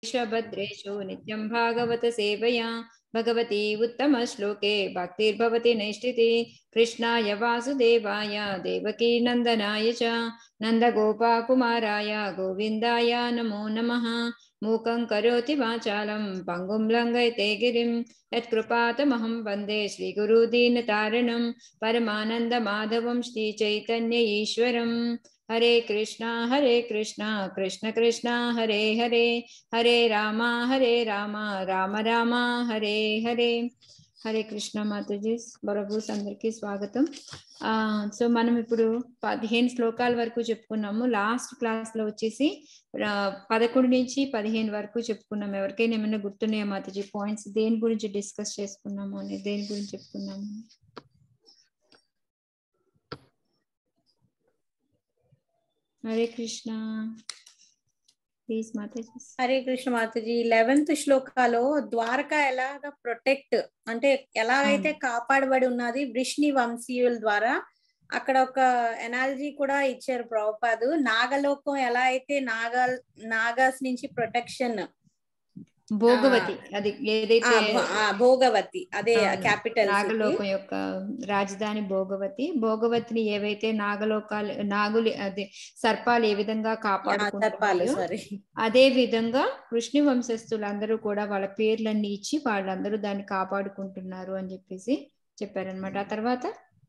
भद्रेषु नित्यं भागवत सेवया भगवती उत्तमश्लोके भक्तिर्भवति नैष्ठिति कृष्णाय वासुदेवाय देवकी नन्दनाय च नन्दगोपाकुमाराय गोविन्दाय नमो नमः मूकं करोति वाचालं पङ्गुं लङ्घयते गिरिं यत्कृपातमहं वन्दे श्रीगुरुदीनतारणं परमानन्दमाधवं श्रीचैतन्य ईश्वरम् हरे कृष्णा हरे कृष्णा कृष्ण कृष्णा हरे हरे हरे राम हरे రామ రామ రామ హరే హరే హరే కృష్ణ మాతాజీ బరబూస్ అందరికీ స్వాగతం ఆ సో మనం ఇప్పుడు పదిహేను శ్లోకాల వరకు చెప్పుకున్నాము లాస్ట్ క్లాస్ లో వచ్చేసి ఆ, పదకొండు నుంచి పదిహేను వరకు చెప్పుకున్నాం ఎవరికైనా ఏమైనా గుర్తున్నాయా మాతాజీ పాయింట్స్ దేని గురించి డిస్కస్ చేసుకున్నాము అని దేని గురించి చెప్పుకున్నాము హరే కృష్ణ ప్లీజ్ మాతాజీ హరే కృష్ణ మాతాజీ లెవెన్త్ శ్లోకాలో ద్వారక ఎలాగ ప్రొటెక్ట్ అంటే ఎలాగైతే కాపాడబడి ఉన్నది వృష్ణి వంశీయుల ద్వారా అక్కడ ఒక ఎనాలజీ కూడా ఇచ్చారు ప్రభుపాదు నాగలోకం ఎలా అయితే నాగా నాగాస్ నుంచి ప్రొటెక్షన్ భోగవతి అది ఏదైతే భోగవతి అదే అవును. క్యాపిటల్ నాగలోకం యొక్క రాజధాని భోగవతి భోగవతిని ఏవైతే నాగలోకాలు నాగులు అదే సర్పాలు ఏ విధంగా సర్పాలు కాపాడుకుంటున్నాయో సారీ అదే విధంగా కృష్ణ వంశస్థులందరూ కూడా వాళ్ళ పేర్లన్నీ ఇచ్చి వాళ్ళందరూ దాన్ని కాపాడుకుంటున్నారు అని చెప్పేసి చెప్పారనమాట ఆ తర్వాత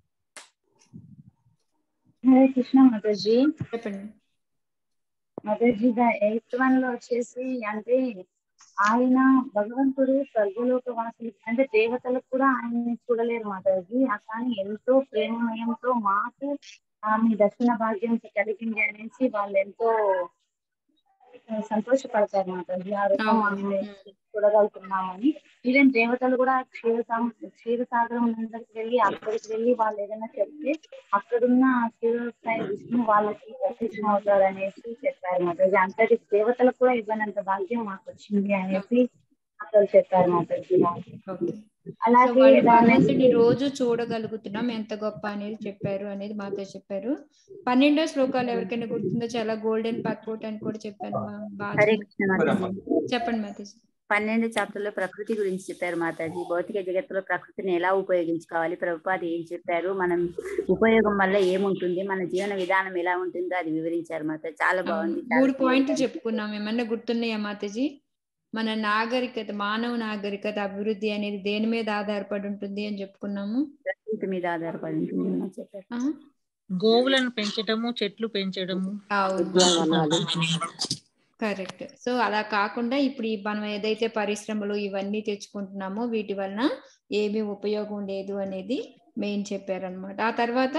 హరే కృష్ణ మదర్జీ చెప్పండి మదర్జీ ఎయిత్ వన్ లో వచ్చేసి అంటే ఆయన భగవంతుడు స్వర్గలోక వాసులు అంటే దేవతలకు కూడా ఆయన్ని చూడలేరు మాతాజీ ఆ కానీ ఎంతో ప్రేమమయంతో మాకు ఆమె దర్శన భాగ్యం కలిగింది అనేసి వాళ్ళు ఎంతో ఆ, సంతోషపడతారు మాతాజీ ఆ రూపం అవును. ఆమె చూడగలుగుతున్నామని ఈవెన్ దేవతలు కూడా క్షీర క్షీరసాగరం దగ్గరికి వెళ్ళి అక్కడికి వెళ్ళి వాళ్ళు ఏదైనా చెప్తే అక్కడున్న క్షీరస్థాయి విష్ణు వాళ్ళకి ప్రత్యక్షం అవుతారు అనేసి చెప్పారు మాతాజీ అంతటి దేవతలకు కూడా ఇవ్వనంత భాగ్యం మాకు వచ్చింది అనేసి అసలు చెప్పారు మాతాజీ ఓకే సో అలాగే వాళ్ళు దాని భగవంతుని రోజు చూడగలుగుతున్నాం ఎంత గొప్ప అనేది చెప్పారు అనేది మాతో చెప్పారు పన్నెండో శ్లోకాలు ఎవరికైనా గుర్తుందో చాలా గోల్డెన్ పర్పోర్ట్ అని కూడా చెప్పాను మా- బాగా హరే కృష్ణ మాతాజీ చెప్పండి మాతాజీ పన్నెండు చాప్టర్ లో ప్రకృతి గురించి చెప్పారు మాతాజీ భౌతిక జగత్తులో ప్రకృతిని ఎలా ఉపయోగించుకోవాలి ప్రభుపాద ఏం చెప్పారు మనం ఉపయోగం వల్ల ఏముంటుంది మన జీవన విధానం ఎలా ఉంటుందో అది వివరించారు మాతాజీ చాలా బాగుంది చాలా మూడు పాయింట్లు clear గా చెప్పుకున్నాం ఏమన్నా గుర్తున్నాయా మాతాజీ మన నాగరికత మానవ నాగరికత అభివృద్ధి అనేది దేని మీద ఆధారపడి ఉంటుంది అని చెప్పుకున్నాము ప్రకృతి మీద ఆధారపడి ఉంటుంది అని చెప్పారు ఆ? గోవులను పెంచటము చెట్లు పెంచడము అవును ఉద్యానవనాలు కరెక్ట్ సో అలా కాకుండా ఇప్పుడు ఈ మనం ఏదైతే పరిశ్రమలు ఇవన్నీ తెచ్చుకుంటున్నామో వీటి వలన ఏమీ ఉపయోగం లేదు అనేది మెయిన్ చెప్పారనమాట ఆ తర్వాత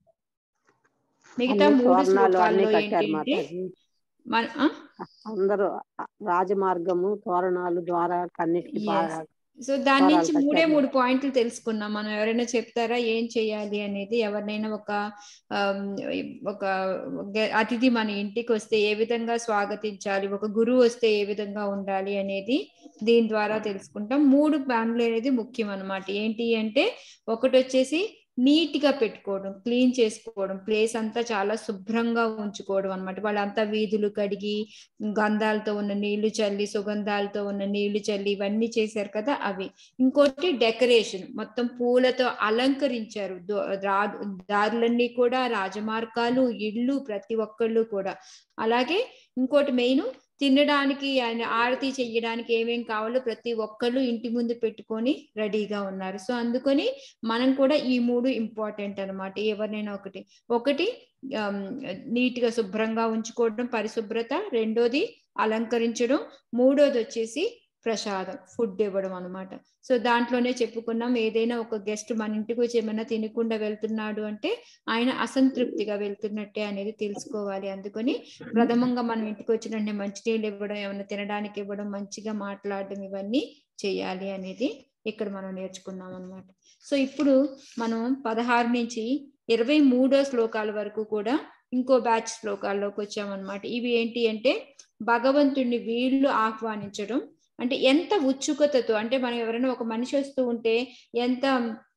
మిగతా అన్ని మూడు తోరణాలు అన్ని శ్లోకాల్లో కట్టారు ఏంటంటే మాతాజీ మన ఆ? అందరూ రాజమార్గము తోరణాలు ద్వారా కన్నిటికి Yes. బాగా సో దాని స్వరాలు నుంచి మూడే కట్టారు. మూడు పాయింట్లు తెలుసుకున్నాం మనం ఎవరైనా చెప్తారా ఏం చేయాలి అనేది ఎవరినైనా ఒక ఆమ్, ఒక గె- అతిథి మన ఇంటికి వస్తే ఏ విధంగా స్వాగతించాలి ఒక గురువు వస్తే ఏ విధంగా ఉండాలి అనేది దీని ద్వారా తెలుసుకుంటాం మూడు పనులు అనేది ముఖ్యం అన్నమాట ఏంటి అంటే ఒకటి వచ్చేసి నీట్ గా పెట్టుకోవడం క్లీన్ చేసుకోవడం ప్లేస్ అంతా చాలా శుభ్రంగా ఉంచుకోవడం అన్నమాట వాళ్ళంతా వీధులు కడిగి గంధాలతో ఉన్న నీళ్లు చల్లి సుగంధాలతో ఉన్న నీళ్లు చల్లి ఇవన్నీ చేశారు కదా అవి ఇంకోటి డెకరేషన్ మొత్తం పూలతో అలంకరించారు దో- రా- దారులన్నీ కూడా రాజమార్గాలు ఇళ్ళు ప్రతి ఒక్కళ్ళు కూడా అలాగే ఇంకోటి మెయిన్ తినడానికి ఆయన ఆరతి చెయ్యడానికి ఏమేం కావాలో ప్రతి ఒక్కళ్ళు ఇంటి ముందు పెట్టుకొని రెడీగా ఉన్నారు సో అందుకని మనం కూడా ఈ మూడు ఇంపార్టెంట్ అన్నమాట ఎవరినైనా ఒకటి ఒకటి నీట్ గా శుభ్రంగా ఉంచుకోవడం పరిశుభ్రత రెండోది అలంకరించడం మూడోది వచ్చేసి ప్రసాదం ఫుడ్ ఇవ్వడం అన్నమాట సో దాంట్లోనే చెప్పుకున్నాం ఏదైనా ఒక గెస్ట్ మన ఇంటికి వచ్చి ఏమైనా తినకుండా వెళ్తున్నాడు అంటే ఆయన అసంతృప్తిగా వెళ్తున్నట్టే అనేది తెలుసుకోవాలి అందుకని ప్రథమంగా మనం ఇంటికి వచ్చిన వెంటనే మంచినీళ్ళు ఇవ్వడం ఏమైనా తినడానికి ఇవ్వడం మంచిగా మాట్లాడడం ఇవన్నీ చేయాలి అనేది ఇక్కడ మనం నేర్చుకున్నాం అనమాట సో ఇప్పుడు మనం పదహారు నుంచి ఇరవై మూడో శ్లోకాల వరకు కూడా ఇంకో బ్యాచ్ శ్లోకాల్లోకి వచ్చామన్నమాట ఇవి ఏంటి అంటే భగవంతుడిని వీళ్ళు ఆహ్వానించడం అంటే ఎంత ఉత్సుకతతో అంటే మనం ఎవరైనా ఒక మనిషి వస్తూ ఉంటే ఎంత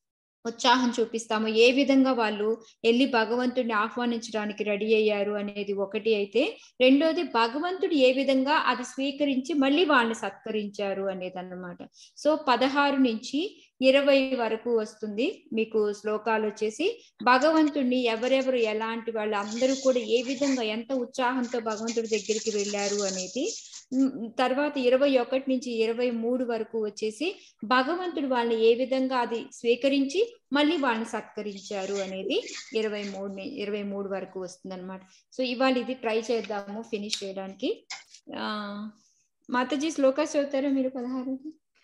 ఉత్సాహం చూపిస్తామో ఏ విధంగా వాళ్ళు వెళ్ళి భగవంతుడిని ఆహ్వానించడానికి రెడీ అయ్యారు అనేది ఒకటి అయితే రెండోది భగవంతుడు ఏ విధంగా అది స్వీకరించి మళ్ళీ వాళ్ళని సత్కరించారు అనేది అన్నమాట సో పదహారు నుంచి ఇరవై వరకు వస్తుంది మీకు శ్లోకాలు వచ్చేసి భగవంతుడిని ఎవరెవరు ఎలాంటి వాళ్ళు అందరూ కూడా ఏ విధంగా ఎంత ఉత్సాహంతో భగవంతుడి దగ్గరికి వెళ్ళారు అనేది ఉమ్, తర్వాత ఇరవై ఒకటి నుంచి ఇరవై మూడు వరకు వచ్చేసి భగవంతుడు వాళ్ళని ఏ విధంగా అది స్వీకరించి మళ్ళీ వాళ్ళని సత్కరించారు అనేది ఇరవై మూడు ని- ఇరవై మూడు వరకు వస్తుంది అనమాట సో ఇవాళ ఇది ట్రై చేద్దాము ఫినిష్ చేయడానికి ఆ మాతాజీ శ్లోకాస్ చదువుతారా మీరు పదహారు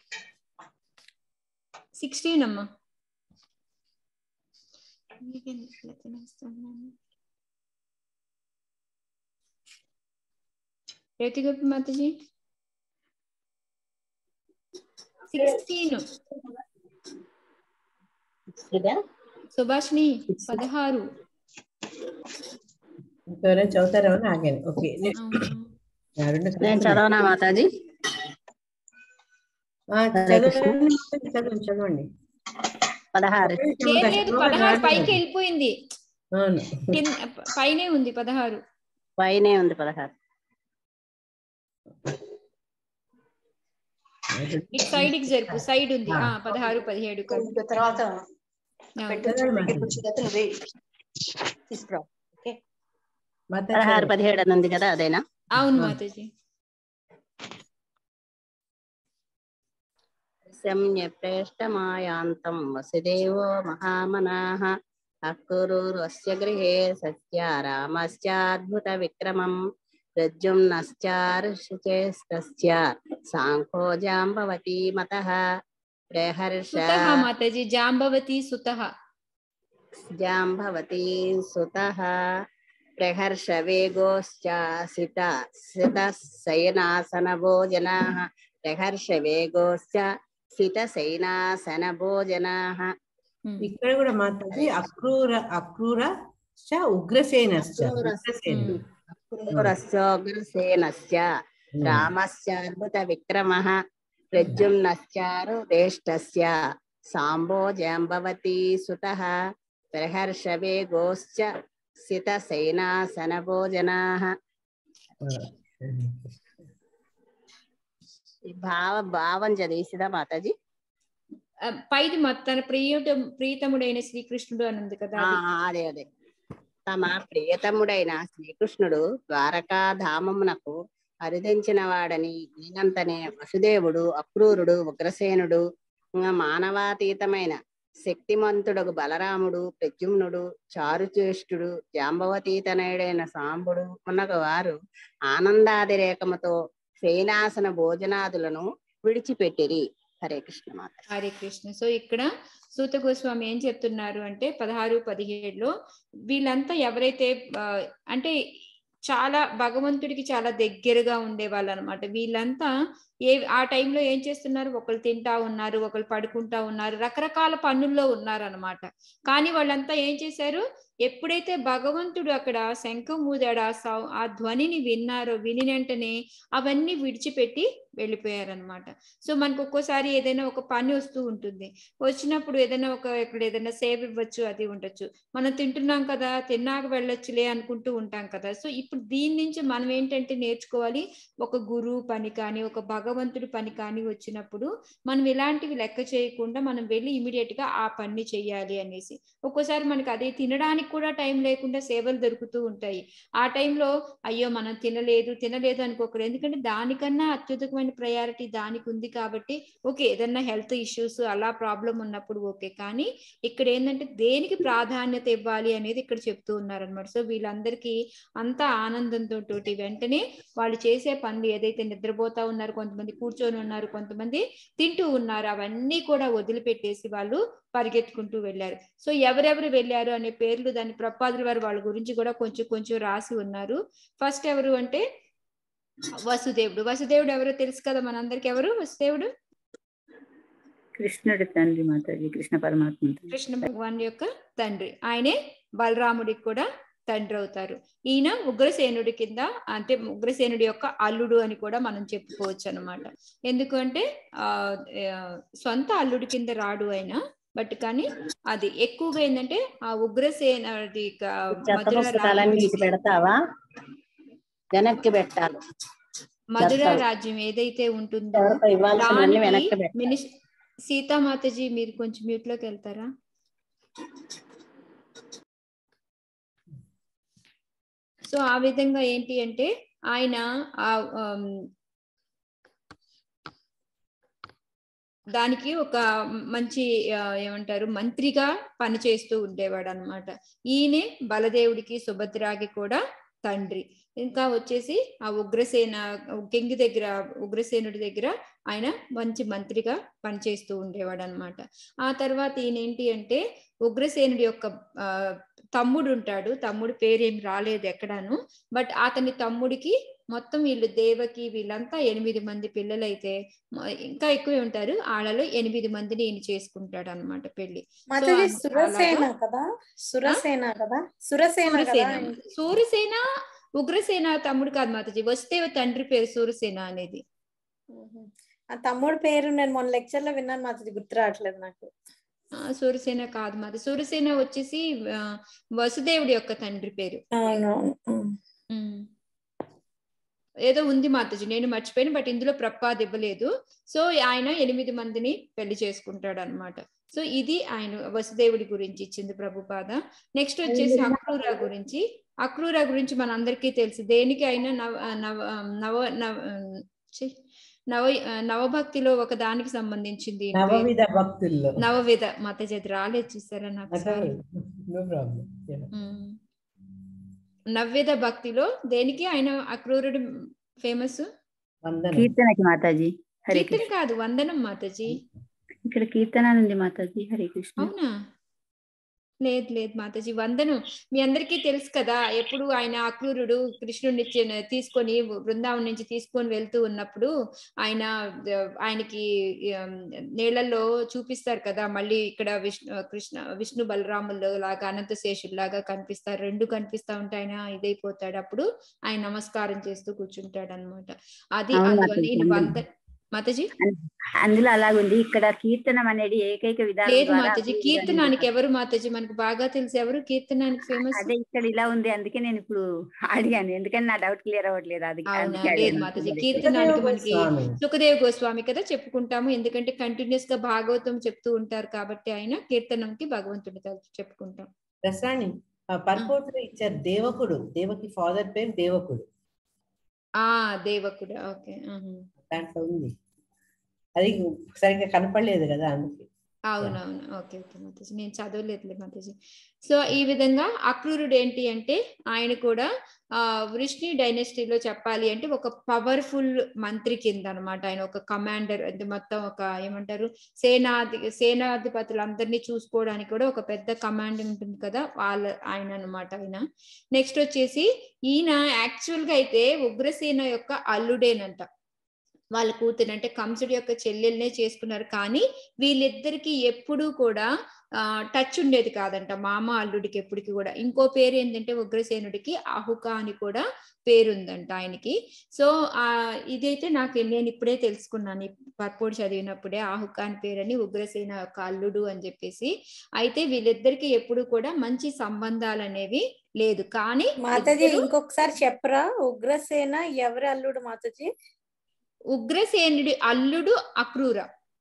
సిక్స్టీన్ అమ్మా రేతి గొప్ప మాతాజీ సిక్స్టీన్ సుభాష్ని పదహారు ఎవరైనా చదువుతారేమో అని ఆగాను ఓకే అవును. నేను చదవనా మాతాజీ ఆ, చదవండి చదవండి చదవండి పదహారు లేదు లేదు పదహారు పైకి వెళ్ళిపోయింది అవును కింద పైనే ఉంది పదహారు పైనే ఉంది పదహారు ఇటు సైడ్ కి జరుపు సైడ్ ఉంది ఆ పదహారు పదిహేడు కలిపి. తర్వాత అవును. చదవండి మాతాజీ. తీసుకురా మాతాజీ పదహారు చదవండి. పదిహేడు అని ఉంది కదా అదేనా అవును మాతాజీ శమ్య ప్రేష్టమాయాంతం వసుదేవో మహామనాః అక్కురురస్య గృహే సత్య రామస్యాద్భుత విక్రమం ప్రద్యుమ్నశ్చారుషిచేస్తస్య సాంఖో జాంబవతీ మతః ప్రహర్ష సుతః మాతాజీ జాంబవతి సుతః జాంబవతీ సుతః ప్రహర్ష వేగోశ్చ సిత సిత శయనాసన భోజనాః ప్రహర్ష వేగోశ్చ సిత శయనాసన భోజనాః ఉమ్. ఇక్కడ కూడా మాతాజీ అక్రూర అక్రూర చ ఉగ్రసేనశ్చ ఉగ్రసేనుడు. క్రూరస్యోగ్రసేనస్య రామస్యాద్భుత విక్రమః ప్రద్యుమ్నశ్చారు రేష్టస్య సాంబో జాంబవతీ సుతః ప్రహర్ష వేగోశ్చ సిత శయనాసన భోజనాః ఈ భావ భావం చదివిసిదా మాతాజీ ఆ, పైది మొత్తం తన ప్రియుట ప్రీతముడైన శ్రీకృష్ణుడు అని ఉంది కదా ఆ, అది. అదే అదే తమ ప్రియతముడైన శ్రీకృష్ణుడు ద్వారకా ధామమునకు హరిదించిన వాడని ఈనంతనే వసుదేవుడు అక్రూరుడు ఉగ్రసేనుడు ఇంకా మానవాతీతమైన శక్తిమంతుడగు బలరాముడు ప్రద్యుమ్నుడు చారుచేష్టుడు జాంబవతీతనయుడైన సాంబుడు మునగ వారు ఆనందాదిరేకముతో శైనాసన భోజనాదులను విడిచిపెట్టిరి హరే కృష్ణ మాత హరే కృష్ణ సో ఇక్కడ సూత గోస్వామి ఏం చెప్తున్నారు అంటే పదహారు పదిహేడులో వీళ్ళంతా ఎవరైతే ఆ, అంటే చాలా భగవంతుడికి చాలా దగ్గరగా ఉండే వాళ్ళు అనమాట వీళ్ళంతా ఏ ఆ టైంలో ఏం చేస్తున్నారు ఒకళ్ళు తింటా ఉన్నారు ఒకళ్ళు పడుకుంటా ఉన్నారు రకరకాల పనుల్లో ఉన్నారు అనమాట కానీ వాళ్ళంతా ఏం చేశారు ఎప్పుడైతే భగవంతుడు అక్కడ శంఖం ఊదాడు ఆ సౌ ఆ ధ్వనిని విన్నారో విని వెంటనే అవన్నీ విడిచిపెట్టి వెళ్ళిపోయారనమాట సో మనకు ఒక్కోసారి ఏదైనా ఒక పని వస్తూ ఉంటుంది వచ్చినప్పుడు ఏదైనా ఒక ఇక్కడ ఏదైనా సేవ ఇవ్వచ్చు అది ఉండొచ్చు మనం తింటున్నాం కదా తిన్నాక వెళ్ళొచ్చులే అనుకుంటూ ఉంటాం కదా సో ఇప్పుడు దీని నుంచి మనం ఏంటంటే నేర్చుకోవాలి ఒక గురువు పని కానీ ఒక భగవంతుడి పని కానీ వచ్చినప్పుడు మనం ఇలాంటివి లెక్క చేయకుండా మనం వెళ్ళి ఇమీడియట్ గా ఆ పని చేయాలి అనేసి ఒక్కోసారి మనకి అదే తినడానికి కూడా టైం లేకుండా సేవలు దొరుకుతూ ఉంటాయి ఆ టైంలో అయ్యో మనం తినలేదు తినలేదు అనుకోకూడదు ఎందుకంటే దానికన్నా అత్యుతకమైన ప్రయారిటీ దానికి ఉంది కాబట్టి ఓకే ఏదన్నా హెల్త్ ఇష్యూస్ అలా ప్రాబ్లం ఉన్నప్పుడు ఓకే కానీ ఇక్కడ ఏంటంటే దేనికి ప్రాధాన్యత ఇవ్వాలి అనేది ఇక్కడ చెప్తూ ఉన్నారనమాట సో వీళ్ళందరికీ అంతా ఆనందంతో తోటి వెంటనే వాళ్ళు చేసే పనులు ఏదైతే నిద్రపోతా ఉన్నారు కొంతమంది కూర్చొని ఉన్నారు కొంతమంది తింటూ ఉన్నారు అవన్నీ కూడా వదిలిపెట్టేసి వాళ్ళు పరిగెత్తుకుంటూ వెళ్ళారు సో ఎవరెవరు వెళ్ళారు అనే పేర్లు దాని ప్రపాదుల వారు వాళ్ళ గురించి కూడా కొంచెం కొంచెం రాసి ఉన్నారు ఫస్ట్ ఎవరు అంటే వసుదేవుడు వసుదేవుడు ఎవరో తెలుసు కదా మనందరికి ఎవరు వసుదేవుడు కృష్ణుడి తండ్రి మాతాజీ కృష్ణ పరమాత్మ తండ్రి. కృష్ణ భగవాన్ యొక్క తండ్రి ఆయనే బలరాముడికి కూడా తండ్రి అవుతారు ఈయన ఉగ్రసేనుడి కింద అంటే ఉగ్రసేనుడి యొక్క అల్లుడు అని కూడా మనం చెప్పుకోవచ్చు అనమాట ఎందుకంటే ఆ ఆ, సొంత అల్లుడి కింద రాడు ఆయన బట్ కానీ అది ఎక్కువగా ఏంటంటే ఆ ఉగ్రసేన అది క- చెత్త మధుర పుస్తకాలన్నీ రాజ్యం ఇటు పెడతావా వెనక్కి పెట్టాలి మధుర చెత్త. రాజ్యం ఏదైతే ఉంటుందో ఎవరికో ఇవ్వాల్సినవన్నీ వెనక్కి దానికి పెట్టాలి మినిస్ సీతామాతజీ మీరు కొంచెం మ్యూట్ లోకి వెళ్తారా సో ఆ విధంగా ఏంటి అంటే ఆయన ఆ ఆమ్, దానికి ఒక మంచి ఆ, ఏమంటారు మంత్రిగా పనిచేస్తూ ఉండేవాడు అనమాట ఈయనే బలదేవుడికి సుభద్రాకి కూడా తండ్రి ఇంకా వచ్చేసి ఆ ఉగ్రసేన కెంగి దగ్గర ఉగ్రసేనుడి దగ్గర ఆయన మంచి మంత్రిగా పనిచేస్తూ ఉండేవాడు అనమాట ఆ తర్వాత ఈయన ఏంటి అంటే ఉగ్రసేనుడి యొక్క ఆ, తమ్ముడు ఉంటాడు తమ్ముడు పేరేం రాలేదు ఎక్కడాను బట్ అతని తమ్ముడికి మొత్తం వీళ్ళు దేవకి వీళ్ళంతా ఎనిమిది మంది పిల్లలైతే మ- ఇంకా ఎక్కువే ఉంటారు వాళ్ళలో ఎనిమిది మందిని ఈయన చేసుకుంటాడు అనమాట పెళ్లి మాతాజీ సో సురసేన అలాగా- కదా సురసేన కదా సురసేన కదా సూర్యసేన సూర్యసేన ఉగ్రసేన తమ్ముడు కాదు మాతాజీ వస్తే తండ్రి పేరు సూర్యసేన అనేది మ్మ్. ఆ తమ్ముడు పేరు నేను మొన్న లెక్చర్ లో విన్నాను మాతాజీ గుర్తు రావట్లేదు నాకు ఆ, సూర్యసేన కాదు మాది సూర్యసేన వచ్చేసి ఆ, వసుదేవుడి యొక్క తండ్రి పేరు అవునవును మ్మ్. ఉమ్. ఏదో ఉంది మాతాజీ నేను మర్చిపోయాను బట్ ఇందులో ప్రపాద్ ఇవ్వలేదు సో ఆయన ఎనిమిది మందిని పెళ్లి చేసుకుంటాడు అనమాట సో ఇది ఆయన వసుదేవుడి గురించి ఇచ్చింది ప్రభుపాద నెక్స్ట్ వచ్చేసి అక్రూరా గురించి అక్రూరా గురించి మనందరికీ తెలుసు దేనికి అయినా నవ నవ నవ నవ ఛీ, నవ నవభక్తిలో ఒక దానికి సంబంధించింది ఈ పేరు. నవవిధ భక్తుల్లో నవవిధ మాతాజీ అది రాలేదు చూసారా నాకు సారీ నో ప్రాబ్లం ఉమ్. నవ్యద భక్తిలో దేనికి ఆయన అక్రూరుడు ఫేమస్ వందనం కీర్తనకి మాతాజీ హరే కీర్తన కృష్ణ కాదు వందనం మాతాజీ ఇక్కడ కీర్తన ఉంది మాతాజీ హరే కృష్ణ అవునా లేదు లేదు మాతాజీ వందనం మీ అందరికీ తెలుసు కదా ఎప్పుడు ఆయన అక్రూరుడు కృష్ణుడిని చి- తీసుకొని బృందావనం నుంచి తీసుకొని వెళ్తూ ఉన్నప్పుడు ఆయన ఆ, ఆయనకి ఆమ్, నీళ్ళల్లో చూపిస్తారు కదా మళ్ళీ ఇక్కడ విష్ణు కృష్ణ విష్ణు బలరాములు లాగా అనంత శేషుడు లాగా కనిపిస్తారు రెండు కనిపిస్తా ఉంటే ఆయన ఇదైపోతాడు అప్పుడు ఆయన నమస్కారం చేస్తూ కూర్చుంటాడు అనమాట అది అవును అందువల్ల మాతాజీ, ఈయన అందులో. వంద మాతాజీ అందులో అలాగుంది ఇక్కడ కీర్తనం అనేది ఏకైక విధానం లేదు ద్వారా మాతాజీ అభివృద్ధి కీర్తనానికి అనేది ఎవరు మాతాజీ మనకు బాగా తెలుసు ఎవరు కీర్తనానికి ఫేమస్ అదే ఇక్కడ ఇలా ఉంది అందుకే నేను ఇప్పుడు అడిగాను ఎందుకని నా డౌట్ క్లియర్ అవ్వట్లేదు అది అవునా అందుకే లేదు అడిగాను. మాతాజీ సుఖదేవ కీర్తనానికి మనకి గోస్వామి సుఖదేవ్ గోస్వామి కదా చెప్పుకుంటాము ఎందుకంటే కంటిన్యూస్ గా భాగవతం చెప్తూ ఉంటారు కాబట్టి ఆయన కీర్తనంకి భగవంతుడి తరచు చెప్పుకుంటాం ప్రసాణి పర్పోర్ట్ ఇచ్చారు దేవకుడు దేవకి ఫాదర్ పేరు దేవకుడు ఆ దేవకుడు ఓకే దాంట్లో ఉంది అది సరిగ్గా కనపడలేదు కదా అందుకే అవునవును ఓకే ఓకే మాతాజీ నేను చదవలేదులే మాతాజీ సో ఈ విధంగా అక్రూరుడు ఏంటి అంటే ఆయన కూడా ఆ వృష్ణి డైనెస్టీలో చెప్పాలి అంటే ఒక పవర్ఫుల్ మంత్రి కింద అనమాట ఆయన ఒక కమాండర్ అంటే మొత్తం ఒక ఏమంటారు సేనాధి సేనాధిపతులందరినీ చూసుకోవడానికి కూడా ఒక పెద్ద కమాండ్ ఉంటుంది కదా వాళ్ళ ఆయన అనమాట ఆయన నెక్స్ట్ వచ్చేసి ఈయన యాక్చువల్ గా అయితే ఉగ్రసేన యొక్క అల్లుడేనంట వాళ్ళ కూతురు అంటే కంసుడి యొక్క చెల్లెల్నే చేసుకున్నారు కానీ వీళ్ళిద్దరికి ఎప్పుడూ కూడా ఆ టచ్ ఉండేది కాదంట మామ అల్లుడికి ఎప్పటికి కూడా ఇంకో పేరు ఏంటంటే ఉగ్రసేనుడికి అహుక అని కూడా పేరుందంట ఆయనకి సో ఆ ఇదైతే నాకు నేను ఇప్పుడే తెలుసుకున్నాను ఈ పర్పోడ్ చదివినప్పుడే ఆహుక అని పేరని ఉగ్రసేన యొక్క అల్లుడు అని చెప్పేసి అయితే వీళ్ళిద్దరికి ఎప్పుడు కూడా మంచి సంబంధాలు అనేవి లేదు కానీ మాతాజీ ఇద్దరు ఇంకొకసారి చెప్పరా ఉగ్రసేన ఎవరి అల్లుడు మాతాజీ ఉగ్రసేనుడి అల్లుడు అక్రూర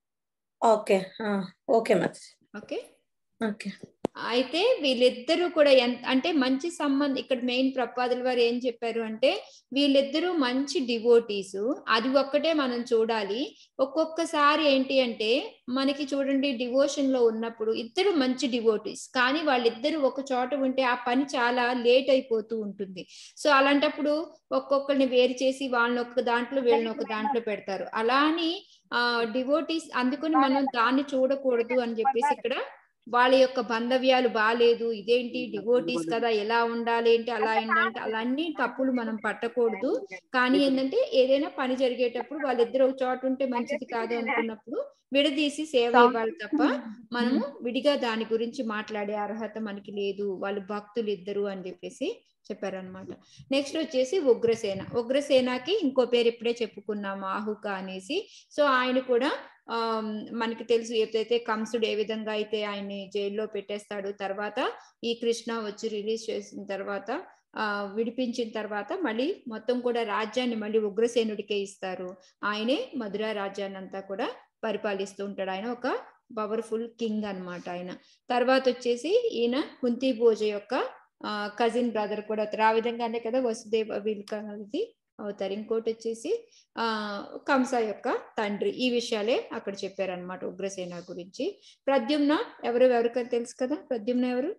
ఓకే ఆ, ఓకే మాతాజీ ఓకే ఓకే అయితే వీళ్ళిద్దరూ కూడా ఎంత అంటే మంచి సంబంధం ఇక్కడ మెయిన్ ప్రపాదుల వారు ఏం చెప్పారు అంటే వీళ్ళిద్దరూ మంచి డివోటీస్ అది ఒక్కటే మనం చూడాలి ఒక్కొక్కసారి ఏంటి అంటే మనకి చూడండి డివోషన్ లో ఉన్నప్పుడు ఇద్దరు మంచి డివోటీస్ కానీ వాళ్ళిద్దరూ ఒక చోట ఉంటే ఆ పని చాలా లేట్ అయిపోతూ ఉంటుంది సో అలాంటప్పుడు ఒక్కొక్కరిని వేరు చేసి వాళ్ళని ఒక దాంట్లో వీళ్ళని ఒక దాంట్లో పెడతారు అలా అని ఆ డివోటీస్ అందుకని మనం దాన్ని చూడకూడదు అని చెప్పేసి ఇక్కడ వాళ్ళ యొక్క బంధవ్యాలు బాగాలేదు ఇదేంటి డివోటీస్ కదా ఎలా ఉండాలి ఏంటి అలా ఏంటంటే అలా అన్ని తప్పులు మనం పట్టకూడదు కానీ ఏంటంటే ఏదైనా పని జరిగేటప్పుడు వాళ్ళిద్దరు ఒక చోట ఉంటే మంచిది కాదు అనుకున్నప్పుడు విడదీసి సేవ ఇవ్వాలి తప్ప మనము విడిగా దాని గురించి మాట్లాడే అర్హత మనకి లేదు వాళ్ళు భక్తులు ఇద్దరు అని చెప్పేసి చెప్పారనమాట నెక్స్ట్ వచ్చేసి ఉగ్రసేన ఉగ్రసేనకి ఇంకో పేరు ఇప్పుడే చెప్పుకున్నాము ఆహుక అనేసి సో ఆయన కూడా ఆమ్, మనకి తెలుసు ఏదైతే కంసుడు ఏ విధంగా అయితే ఆయన్ని జైల్లో పెట్టేస్తాడు తర్వాత ఈ కృష్ణ వచ్చి రిలీజ్ చేసిన తర్వాత ఆ విడిపించిన తర్వాత మళ్ళీ మొత్తం కూడా రాజ్యాన్ని మళ్ళీ ఉగ్రసేనుడికే ఇస్తారు ఆయనే మధుర రాజ్యాన్ని అంతా కూడా పరిపాలిస్తూ ఉంటాడు ఆయన ఒక పవర్ఫుల్ కింగ్ అన్నమాట ఆయన తర్వాత వచ్చేసి ఈయన కుంతి భోజ యొక్క కజిన్ బ్రదర్ కూడా అవుతారు ఆ విధంగానే కదా వసుదేవ వీళ్ళు కలిసి అవుతారు ఇంకోటి వచ్చేసి ఆ కంస యొక్క తండ్రి ఈ విషయాలే అక్కడ చెప్పారనమాట ఉగ్రసేన గురించి ప్రద్యుమ్న ఎవరు ఎవరికని తెలుసు కదా ప్రద్యుమ్న ఎవరు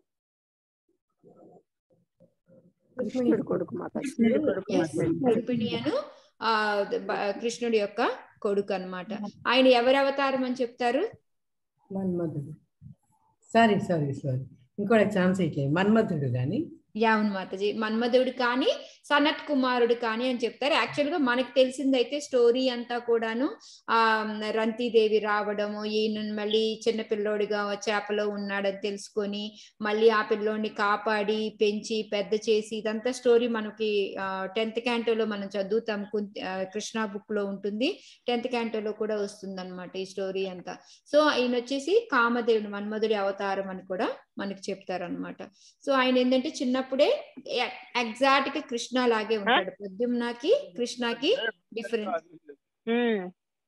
కృష్ణుడి కొడుకు మాతాజీ కృష్ణుడి కొడుకు Yes, మాతాజీ రుక్మిణియను ఆ బ- కృష్ణుడి యొక్క కొడుకు అన్నమాట ఆయన ఎవరి అవతారం అని చెప్తారు మన్మధుడు సారీ సారీ సారీ ఇంకోటి ఛాన్స్ ఇట్లేదు మన్మధుడు కానీ యావున్ మాతాజీ మన్మధుడు కానీ సనత్ కుమారుడు కానీ అని చెప్తారు యాక్చువల్ గా మనకి తెలిసిందైతే స్టోరీ అంతా కూడాను ఆ రంతిదేవి రావడము ఈయన మళ్ళీ చిన్న పిల్లోడిగా చేపలో ఉన్నాడని తెలుసుకొని మళ్ళీ ఆ పిల్లోడిని కాపాడి పెంచి పెద్ద చేసి ఇదంతా స్టోరీ మనకి టెన్త్ క్యాంటోలో మనం చదువుతాం కుంతి- ఆ, కృష్ణ బుక్ లో ఉంటుంది టెన్త్ క్యాంటోలో కూడా వస్తుంది అనమాట ఈ స్టోరీ అంతా సో ఆయన వచ్చేసి కామదేవుడు మన్మధుడి అవతారం అని కూడా మనకి చెప్తారనమాట సో ఆయన ఏంటంటే చిన్నప్పుడే ఎగ్జాక్ట్ గా కృష్ణ లాగే ఉంటాడు ప్రద్యుమ్నకి కృష్ణకి డిఫరెన్స్ ఉమ్,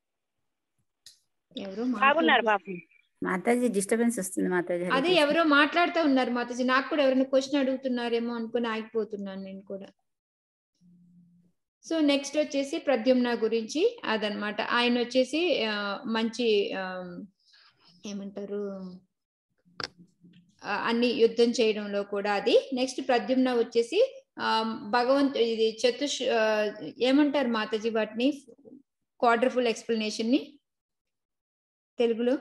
ఎవరో బాగున్నారు మాట్లాడు- పాపం మాతాజీ డిస్టర్బెన్స్ వస్తుంది మాతాజీ హరే అదే కృష్ణ. ఎవరో మాట్లాడుతూ ఉన్నారు మాతాజీ నాకు కూడా ఎవరైనా క్వశ్చన్ అడుగుతున్నారేమో అనుకుని ఆగిపోతున్నాను నేను కూడా సో నెక్స్ట్ వచ్చేసి ప్రద్యుమ్న గురించి అదనమాట ఆయన వచ్చేసి ఆ, మంచి ఆ, ఏమంటారు ఆ, అన్ని యుద్ధం చేయడంలో కూడా అది నెక్స్ట్ ప్రద్యుమ్న వచ్చేసి ఆ, భగవంత్ ఇది చతుష్ ఆ, ఏమంటారు మాతాజీ వాటిని క్వార్టర్ఫుల్ ఎక్స్ప్లెనేషన్ ని తెలుగులో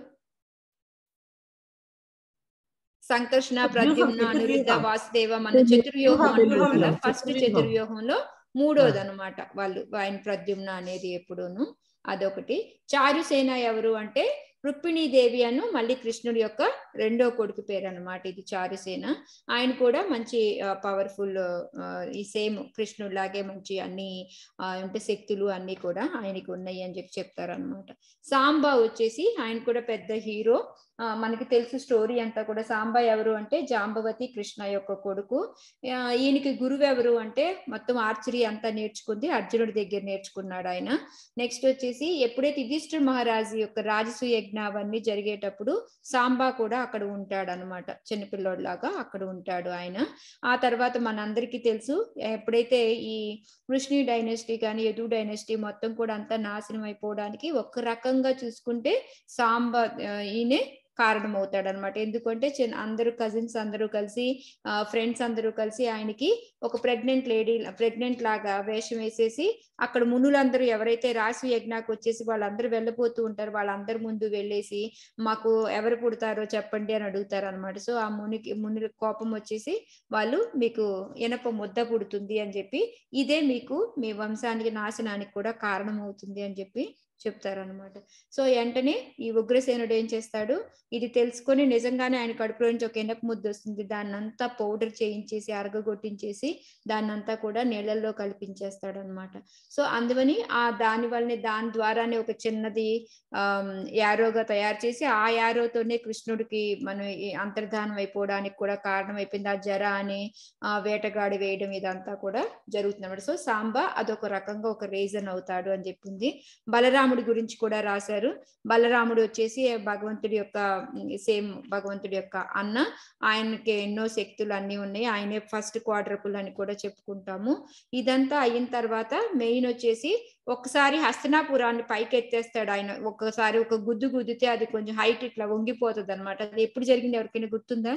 సంకర్షణ ప్రద్యుమ్న చతుర్వ్యూహం. అనిరుద్ధ వాసుదేవ మన చతుర్వ్యూహం అంటారు కదా చతుర్వ్యూహం. ఫస్ట్ చతుర్వ్యూహం. చతుర్వ్యూహంలో మూడోది అనమాట వాళ్ళు ఆయన ప్రద్యుమ్న అనేది ఎప్పుడూను అదొకటి చారుసేన ఎవరు అంటే రుక్మిణీదేవి అను మళ్ళీ కృష్ణుడి యొక్క రెండో కొడుకు పేరు అన్నమాట ఇది చారుసేన ఆయన కూడా మంచి పవర్ఫుల్ ఈ సేమ్ కృష్ణుడి లాగే మంచి అన్ని ఆ, అంటే శక్తులు అన్ని కూడా ఆయనకి ఉన్నాయి అని చెప్పి చెప్తారనమాట సాంబా వచ్చేసి ఆయన కూడా పెద్ద హీరో ఆ, మనకి తెలుసు స్టోరీ అంతా కూడా సాంబా ఎవరు అంటే జాంబవతి కృష్ణ యొక్క కొడుకు ఆ, ఈయనకి గురువు ఎవరు అంటే మొత్తం ఆర్చరీ అంతా నేర్చుకుంది అర్జునుడి దగ్గర నేర్చుకున్నాడు ఆయన నెక్స్ట్ వచ్చేసి ఎప్పుడైతే యుధిష్ఠిర మహారాజు యొక్క రాజసూయ యజ్ఞ అవన్నీ జరిగేటప్పుడు సాంబా కూడా అక్కడ ఉంటాడు అనమాట చిన్నపిల్లోడిలాగా అక్కడ ఉంటాడు ఆయన ఆ తర్వాత మనందరికీ తెలుసు ఎప్పుడైతే ఈ కృష్ణి డైనెస్టీ కానీ యదు డైనెస్టీ మొత్తం కూడా అంతా నాశనం అయిపోవడానికి ఒక రకంగా చూసుకుంటే సాంబా ఆ, ఈయనే కారణమవుతాడు అనమాట ఎందుకంటే చిన్న అందరూ కజిన్స్ అందరూ కలిసి ఫ్రెండ్స్ అందరూ కలిసి ఆయనకి ఒక ప్రెగ్నెంట్ లేడీ ప్రెగ్నెంట్ లాగా వేషం వేసేసి అక్కడ మునులందరూ ఎవరైతే రాశి యజ్ఞాకు వచ్చేసి వాళ్ళందరూ వెళ్ళిపోతూ ఉంటారు వాళ్ళందరి ముందు వెళ్ళేసి మాకు ఎవరు పుడతారో చెప్పండి అని అడుగుతారు అనమాట సో ఆ మునికి మునుల కోపం వచ్చేసి వాళ్ళు మీకు ఇనప ముద్ద పుడుతుంది అని చెప్పి ఇదే మీకు మీ వంశానికి నాశనానికి కూడా కారణం అవుతుంది అని చెప్పి చెప్తారనమాట సో వెంటనే ఈ ఉగ్రసేనుడు ఏం చేస్తాడు ఇది తెలుసుకొని నిజంగానే ఆయన కడుపులో నుంచి ఒక ఎనప ముద్ద వస్తుంది దాన్ని అంతా పౌడర్ చేయించేసి అరగగొట్టించేసి దాన్ని అంతా కూడా నీళ్ళల్లో కలిపించేస్తాడు అనమాట సో అందువని ఆ దాని వల్లనే దాని ద్వారానే ఒక చిన్నది ఆమ్, యారోగా తయారు చేసి ఆ యారోతోనే కృష్ణుడికి మనం ఈ అంతర్ధానం అయిపోవడానికి కూడా కారణం అయిపోయింది ఆ జర అని ఆ వేటగాడి వేయడం ఇదంతా కూడా జరుగుతుంది అన్నమాట సో సాంబ అదొక రకంగా ఒక రీజన్ అవుతాడు అని చెప్పింది బలరాముడి గురించి కూడా రాశారు బలరాముడు వచ్చేసి భగవంతుడి యొక్క సేమ్ భగవంతుడి యొక్క అన్న ఆయనకి ఎన్నో శక్తులు అన్ని ఉన్నాయి ఆయనే ఫస్ట్ క్వార్టర్పుల్ అని కూడా చెప్పుకుంటాము ఇదంతా అయిన తర్వాత మెయిన్ వచ్చేసి ఒకసారి హస్తనాపురాన్ని పైకి ఎత్తేస్తాడు ఆయన ఒక్కసారి ఒక గుద్దు గుద్దితే అది కొంచెం హైట్ ఇట్లా వంగిపోతుంది అనమాట అది ఎప్పుడు జరిగింది ఎవరికైనా గుర్తుందా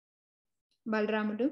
బలరాముడు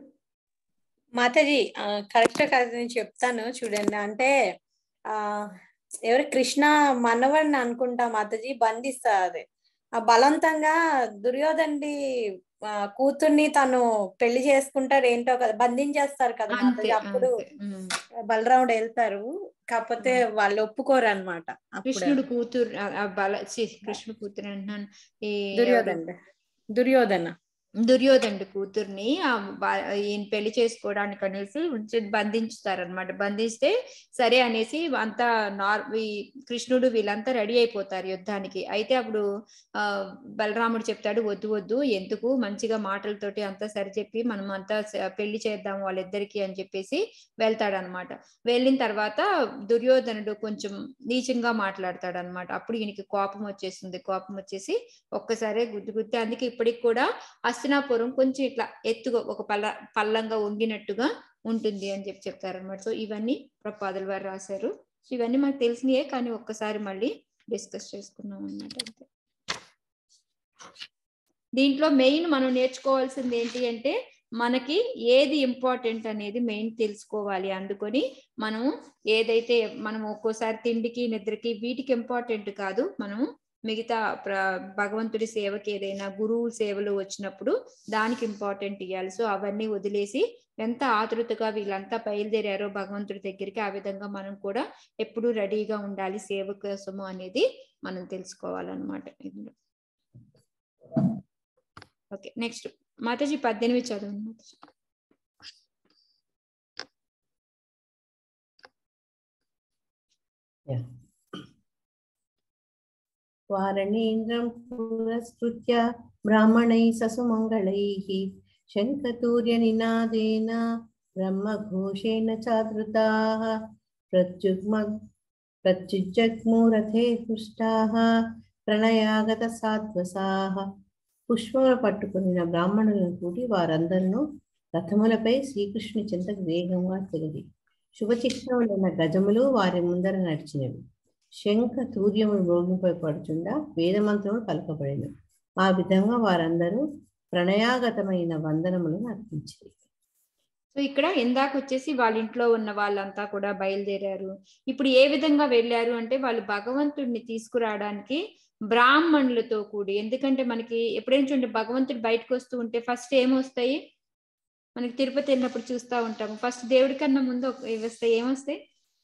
మాతాజీ కరెక్ట్ కాదు నేను చెప్తాను చూడండి అంటే ఆ ఎవరు కృష్ణ మనవడిని అనుకుంటా మాతాజీ బంధిస్తా అది ఆ బలవంతంగా దుర్యోధనుడి ఆ, కూతుర్ని తను పెళ్లి చేసుకుంటాడు ఏంటో కదా బంధించేస్తారు కదా అంతే మాతాజీ అప్పుడు అంతే ఉమ్. బలరాముడు వెళ్తారు కాకపోతే వాళ్ళు ఒప్పుకోరు అనమాట కృష్ణుడు కూతురు ఆ- ఆ బల ఛీ, కృష్ణుడు కూతురు అంటున్నాను ఈ ఎవరు? దుర్యోధన దుర్యోధన దుర్యోధనుడి కూతుర్ని ఆ బా- ఈయన పెళ్లి చేసుకోవడానికి అనేసి ఉంచి బంధించుతారనమాట బంధిస్తే సరే అనేసి అంతా నార్ ఈ కృష్ణుడు వీళ్ళంతా రెడీ అయిపోతారు యుద్ధానికి అయితే అప్పుడు ఆ బలరాముడు చెప్తాడు వద్దు వద్దు ఎందుకు మంచిగా మాటలతోటి అంతా సరిచెప్పి మనం అంతా స- పెళ్లి చేద్దాం వాళ్ళిద్దరికి అని చెప్పేసి వెళ్తాడనమాట వెళ్ళిన తర్వాత దుర్యోధనుడు కొంచెం నీచంగా మాట్లాడతాడు అనమాట అప్పుడు ఈయనకి కోపం వచ్చేస్తుంది కోపం వచ్చేసి ఒక్కసారే గుద్దు గుద్ది అందుకే ఇప్పటికి కూడా హస్తినాపురం కొంచెం ఇట్లా ఎత్తుగా ఒక పల్ల పల్లంగా వంగినట్టుగా ఉంటుంది అని చెప్పి చెప్తారనమాట సో ఇవన్నీ ప్రపాదుల వారు రాశారు సో ఇవన్నీ మనకు తెలిసినయే కానీ ఒక్కసారి మళ్ళీ డిస్కస్ చేసుకున్నాం అనమాట అంతే దీంట్లో మెయిన్ మనం నేర్చుకోవాల్సింది ఏంటి అంటే మనకి ఏది ఇంపార్టెంట్ అనేది మెయిన్ తెలుసుకోవాలి అందుకొని మనము ఏదైతే మనం ఒక్కోసారి తిండికి నిద్రకి వీటికి ఇంపార్టెంట్ కాదు మనము మిగతా ప్ర భగవంతుడి సేవకి ఏదైనా గురువు సేవలు వచ్చినప్పుడు దానికి ఇంపార్టెంట్ ఇవ్వాలి సో అవన్నీ వదిలేసి ఎంత ఆతృతగా వీళ్ళంతా బయలుదేరారో భగవంతుడి దగ్గరికి ఆ విధంగా మనం కూడా ఎప్పుడూ రెడీగా ఉండాలి సేవ కోసము అనేది మనం తెలుసుకోవాలన్నమాట ఇందులో ఓకే నెక్స్ట్ మాతాజీ పద్దెనిమిది చదవండి మాతాజీ వారణేంద్రం పురస్కృత్య బ్రాహ్మణై ససుమంగళైः శంఖతూర్యనినాదేన బ్రహ్మఘోషేణ చాదృతాः ప్రత్యుగ్మ ప్రత్యుజ్జగ్మూరథే హృష్టాः ప్రణయాగత సాత్వసాः పుష్పములు పట్టుకున్న బ్రాహ్మణులను కూడి వారందరూ రథములపై శ్రీకృష్ణుని చెంతకు వేగంగా తిరిగి శుభచిహ్నములైన గజములు వారి ముందర నడిచినవి శంఖ తూర్యములు రోగిపై పడుచుండా వేదమంత్రములు పలకబడిన ఆ విధంగా వారందరూ ప్రణయాగతమైన వందనములను అర్పించారు సో ఇక్కడ ఇందాక వచ్చేసి వాళ్ళ ఇంట్లో ఉన్న వాళ్ళంతా కూడా బయలుదేరారు ఇప్పుడు ఏ విధంగా వెళ్ళారు అంటే వాళ్ళు భగవంతుడిని తీసుకురావడానికి బ్రాహ్మణులతో కూడి ఎందుకంటే మనకి ఎప్పుడైనా చూడండి భగవంతుడు బయటకు వస్తూ ఉంటే ఫస్ట్ ఏమొస్తాయి మనకి తిరుపతి వెళ్ళినప్పుడు చూస్తూ ఉంటాము ఫస్ట్ దేవుడి కన్నా ముందు ఒక- ఇవి వస్తాయి ఏమొస్తాయి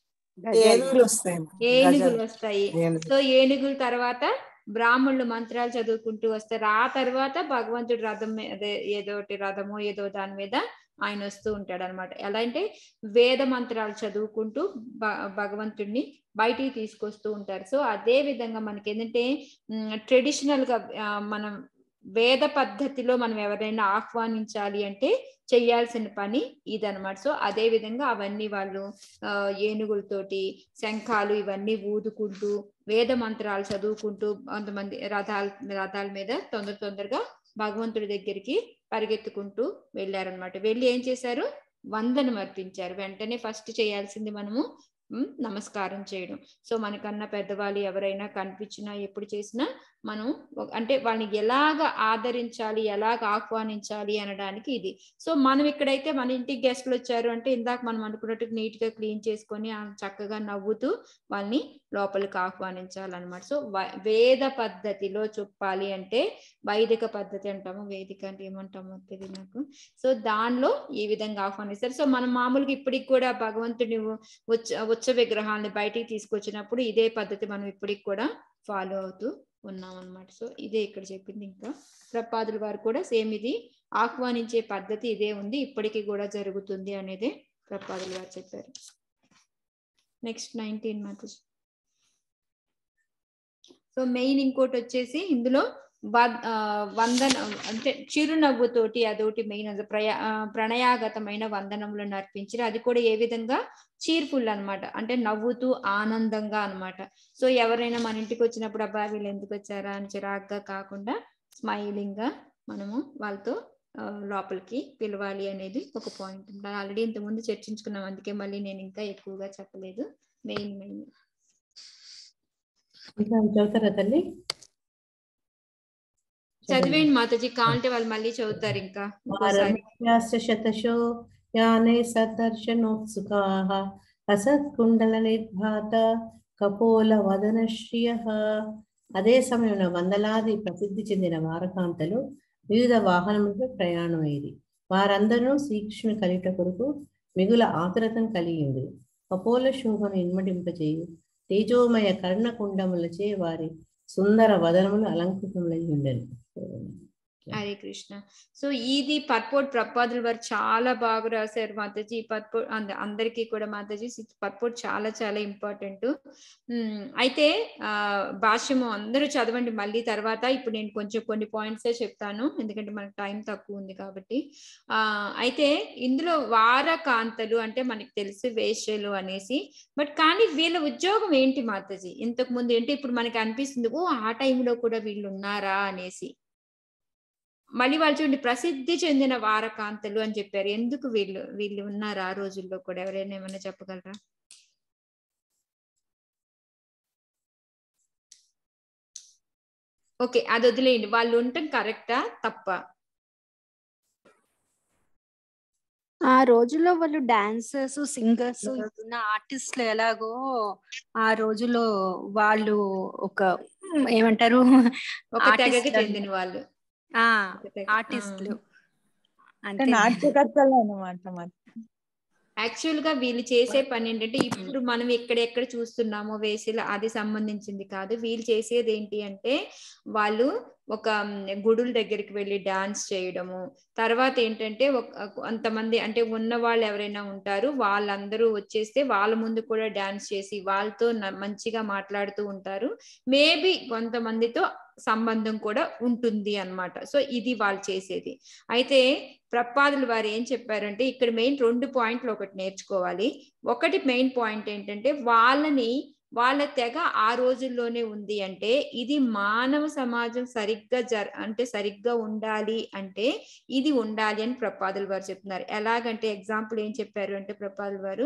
ఏనుగులు వస్తాయి ఏనుగులు వస్తాయి ఏనుగులు. సో ఏనుగుల తర్వాత బ్రాహ్మణులు మంత్రాలు చదువుకుంటూ వస్తారు ఆ తర్వాత భగవంతుడి రథం మీ- అదే ఏదో ఒకటి రథమో ఏదో దాని మీద ఆయన వస్తూ ఉంటాడు అనమాట ఎలా అంటే వేద మంత్రాలు చదువుకుంటూ భ- భగవంతుడిని బయటికి తీసుకొస్తూ ఉంటారు సో అదే విధంగా మనకి ఏంటంటే ట్రెడిషనల్ గా ఆ, మనం వేద పద్ధతిలో మనం ఎవరైనా ఆహ్వానించాలి అంటే చేయాల్సిన పని ఇదనమాట సో అదే విధంగా అవన్నీ వాళ్ళు ఆ, ఏనుగులతోటి శంఖాలు ఇవన్నీ ఊదుకుంటూ వేద మంత్రాలు చదువుకుంటూ కొంతమంది రథాల రథాల మీద తొందర తొందరగా భగవంతుడి దగ్గరికి పరిగెత్తుకుంటూ వెళ్ళారనమాట వెళ్ళి ఏం చేశారు వందనం అర్పించారు వెంటనే ఫస్ట్ చేయాల్సింది మనము ఉమ్, నమస్కారం చేయడం సో మనకన్నా పెద్దవాళ్ళు ఎవరైనా కనిపించినా ఎప్పుడు చేసినా మనం ఒక- అంటే వాళ్ళని ఎలాగ ఆదరించాలి ఎలాగ ఆహ్వానించాలి అనడానికి ఇది సో మనం ఇక్కడైతే మన ఇంటికి గెస్ట్లు వచ్చారు అంటే ఇందాక మనం అనుకున్నట్టు నీట్ గా క్లీన్ చేసుకొని ఆ చక్కగా నవ్వుతూ వాళ్ళని లోపలికి ఆహ్వానించాలన్నమాట సో వ- వేద పద్ధతిలో చెప్పాలి అంటే వైదిక పద్ధతి అంటాము వేదిక అంటే ఏమంటామో తెలియదు నాకు సో దానిలో ఈ విధంగా ఆహ్వానిస్తారు సో మనం మామూలుగా ఇప్పటికి కూడా భగవంతుని ఉచ్చ ఉచ్చ విగ్రహాన్ని బయటికి తీసుకొచ్చినప్పుడు ఇదే పద్ధతి మనం ఇప్పటికి కూడా ఫాలో అవుతూ ఉన్నాం అన్నమాట సో ఇదే ఇక్కడ చెప్పింది ఇంకా ప్రపాదుల వారు కూడా సేమ్ ఇది ఆహ్వానించే పద్ధతి ఇదే ఉంది ఇప్పటికీ కూడా జరుగుతుంది అనేది ప్రపాదుల వారు చెప్పారు next nineteen months so main ఇంకోటి వచ్చేసి ఇందులో వ- ఆ, వందన అంటే చిరునవ్వుతోటి అదొకటి మెయిన్ అది ప్రయా ఆ, ప్రణయాగతమైన వందనములను అర్పించారు అది కూడా ఏ విధంగా చీర్ఫుల్ అన్నమాట అంటే నవ్వుతూ ఆనందంగా అన్నమాట సో ఎవరైనా మన ఇంటికి వచ్చినప్పుడు అబ్బా వీళ్ళు ఎందుకు వచ్చారా అని చిరాగ్గా కాకుండా స్మైలింగ్ గా మనము వాళ్ళతో ఆ, లోపలికి పిలవాలి అనేది ఒక పాయింట్ ఆల్రెడీ ఇంతకుముందు చర్చించుకున్నాం అందుకే మళ్ళీ నేను ఇంకా ఎక్కువగా చెప్పలేదు మెయిన్ మెయిన్ ఇంకా చదువుతారా తల్లి చదివేయండి మాతాజీ కావాలంటే వాళ్ళు మళ్ళీ చదువుతారు ఇంకా ఇంకోసారి వారమ్యాశ్చ శతశో యానే సదర్శనోత్సుకాः అసత్కుండల నిర్భాత కపోల వదన శ్రియ అదే సమయంలో వందలాది ప్రసిద్ధి చెందిన వారకాంతలు వివిధ వాహనములపై ప్రయాణమయ్యేది వారందరూ శ్రీకృష్ణుని కలిట కొరకు మిగుల ఆతురతను కలిగి ఉంది కపోల శోభను ఇన్మడింపచేయు తేజోమయ కర్ణకుండములచే వారి సుందర వదనములు అలంకృతములై ఉండెను హరే కృష్ణ సో ఇది పర్పోర్ట్ ప్రపాదుల వారు చాలా బాగా రాశారు మాతాజీ ఈ పర్పోర్ట్ అంద అందరికీ కూడా మాతాజీ పర్పోర్ట్ చాలా చాలా ఇంపార్టెంట్ అయితే ఆ భాష్యము అందరూ చదవండి మళ్ళీ తర్వాత ఇప్పుడు నేను కొంచెం కొన్ని పాయింట్సే చెప్తాను ఎందుకంటే మనకు టైం తక్కువ ఉంది కాబట్టి ఆ అయితే ఇందులో వారకాంతలు అంటే మనకి తెలుసు వేష్యలు అనేసి బట్ కానీ వీళ్ళ ఉద్యోగం ఏంటి మాతాజీ ఇంతకు ముందు ఏంటి ఇప్పుడు మనకి అనిపిస్తుంది ఓ ఆ టైంలో కూడా వీళ్ళు ఉన్నారా అనేసి మళ్ళీ వాళ్ళు చూడండి ప్రసిద్ధి చెందిన వారకాంతలు అని చెప్పారు ఎందుకు వీళ్ళు వీళ్ళు ఉన్నారు ఆ రోజుల్లో కూడా ఎవరైనా ఏమైనా చెప్పగలరా ఓకే అది వదిలేయండి వాళ్ళు ఉండటం కరెక్టా తప్ప ఆ రోజుల్లో వాళ్ళు డాన్సర్స్ సింగర్స్ ఇప్పుడున్న ఆర్టిస్టులు ఎలాగో ఆ రోజుల్లో వాళ్ళు ఒక ఏమంటారు ఒక తెగకి artist చెందిన వాళ్ళు ఆ ఒక తెగ. ఆర్టిస్టులు అంటే అంతే నాట్యకర్తలు అనమాట మరి యాక్చువల్ గా వీళ్ళు చేసే పని ఏంటంటే ఇప్పుడు మనం ఎక్కడెక్కడ చూస్తున్నామో వేసిల అది సంబంధించింది కాదు వీళ్ళు చేసేది ఏంటి అంటే వాళ్ళు ఒక మ్, గుడుల దగ్గరికి వెళ్ళి డాన్స్ చేయడము తర్వాత ఏంటంటే ఒక కొంతమంది అంటే ఉన్న వాళ్ళు ఎవరైనా ఉంటారు వాళ్ళందరూ వచ్చేస్తే వాళ్ళ ముందు కూడా డాన్స్ చేసి వాళ్ళతో న- మంచిగా మాట్లాడుతూ ఉంటారు మేబీ కొంతమందితో సంబంధం కూడా ఉంటుంది అన్నమాట సో ఇది వాళ్ళు చేసేది అయితే ప్రపాదులు వారు ఏం చెప్పారంటే ఇక్కడ మెయిన్ రెండు పాయింట్లు ఒకటి నేర్చుకోవాలి ఒకటి మెయిన్ పాయింట్ ఏంటంటే వాళ్ళని వాళ్ళ తెగ ఆ రోజుల్లోనే ఉంది అంటే ఇది మానవ సమాజం సరిగ్గా జర అంటే సరిగ్గా ఉండాలి అంటే ఇది ఉండాలి అని ప్రపాదులు వారు చెప్తున్నారు ఎలాగంటే ఎగ్జాంపుల్ ఏం చెప్పారు అంటే ప్రపాదులు వారు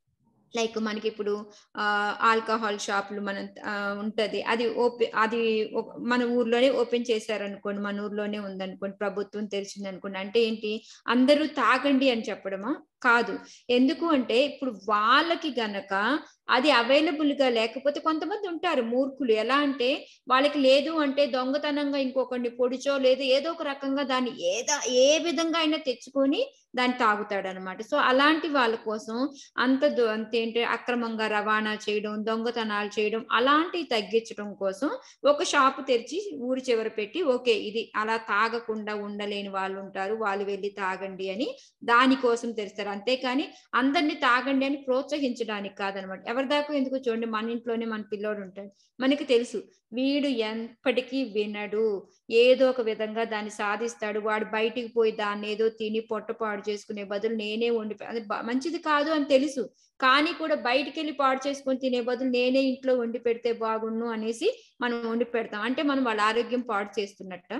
లైక్ మనకి ఇప్పుడు ఆ ఆల్కహాల్ షాపులు మనం ఆ, ఉంటది అది ఓపెన్ అది ఒక- మన ఊర్లోనే ఓపెన్ చేశారనుకోండి మన ఊర్లోనే ఉందనుకోండి ప్రభుత్వం తెరిచింది అనుకోండి అంటే ఏంటి అందరూ తాగండి అని చెప్పడమా కాదు ఎందుకు అంటే ఇప్పుడు వాళ్ళకి గనక అది అవైలబుల్ గా లేకపోతే కొంతమంది ఉంటారు మూర్ఖులు ఎలా అంటే వాళ్ళకి లేదు అంటే దొంగతనంగా ఇంకొకరిని పొడిచో లేదు ఏదో ఒక రకంగా దాన్ని ఏదో ఏ విధంగా అయినా తెచ్చుకొని దాన్ని తాగుతాడు అనమాట సో అలాంటి వాళ్ళ కోసం అంత దు- అంత ఏంటి అక్రమంగా రవాణా చేయడం దొంగతనాలు చేయడం అలాంటివి తగ్గించడం కోసం ఒక షాపు తెరిచి ఊరి చివర పెట్టి ఓకే ఇది అలా తాగకుండా ఉండలేని వాళ్ళు ఉంటారు వాళ్ళు వెళ్ళి తాగండి అని దానికోసం తెరుస్తారు అంతేకాని అందరినీ తాగండి అని ప్రోత్సహించడానికి కాదనమాట ఎవరి దాకా ఎందుకు చూడండి మన ఇంట్లోనే మన పిల్లోడు ఉంటాడు మనకి తెలుసు వీడు ఎప్పటికీ వినడు ఏదో ఒక విధంగా దాన్ని సాధిస్తాడు వాడు బయటికి పోయి దాన్ని ఏదో తిని పొట్ట పాడు చేసుకునే బదులు నేనే వండి పె- అది బ- మంచిది కాదు అని తెలుసు కానీ కూడా బయటికి వెళ్ళి పాడు చేసుకొని తినే బదులు నేనే ఇంట్లో వండి పెడితే బాగుండు అనేసి మనం వండి పెడతాం అంటే మనం వాళ్ళ ఆరోగ్యం పాడు చేస్తున్నట్ట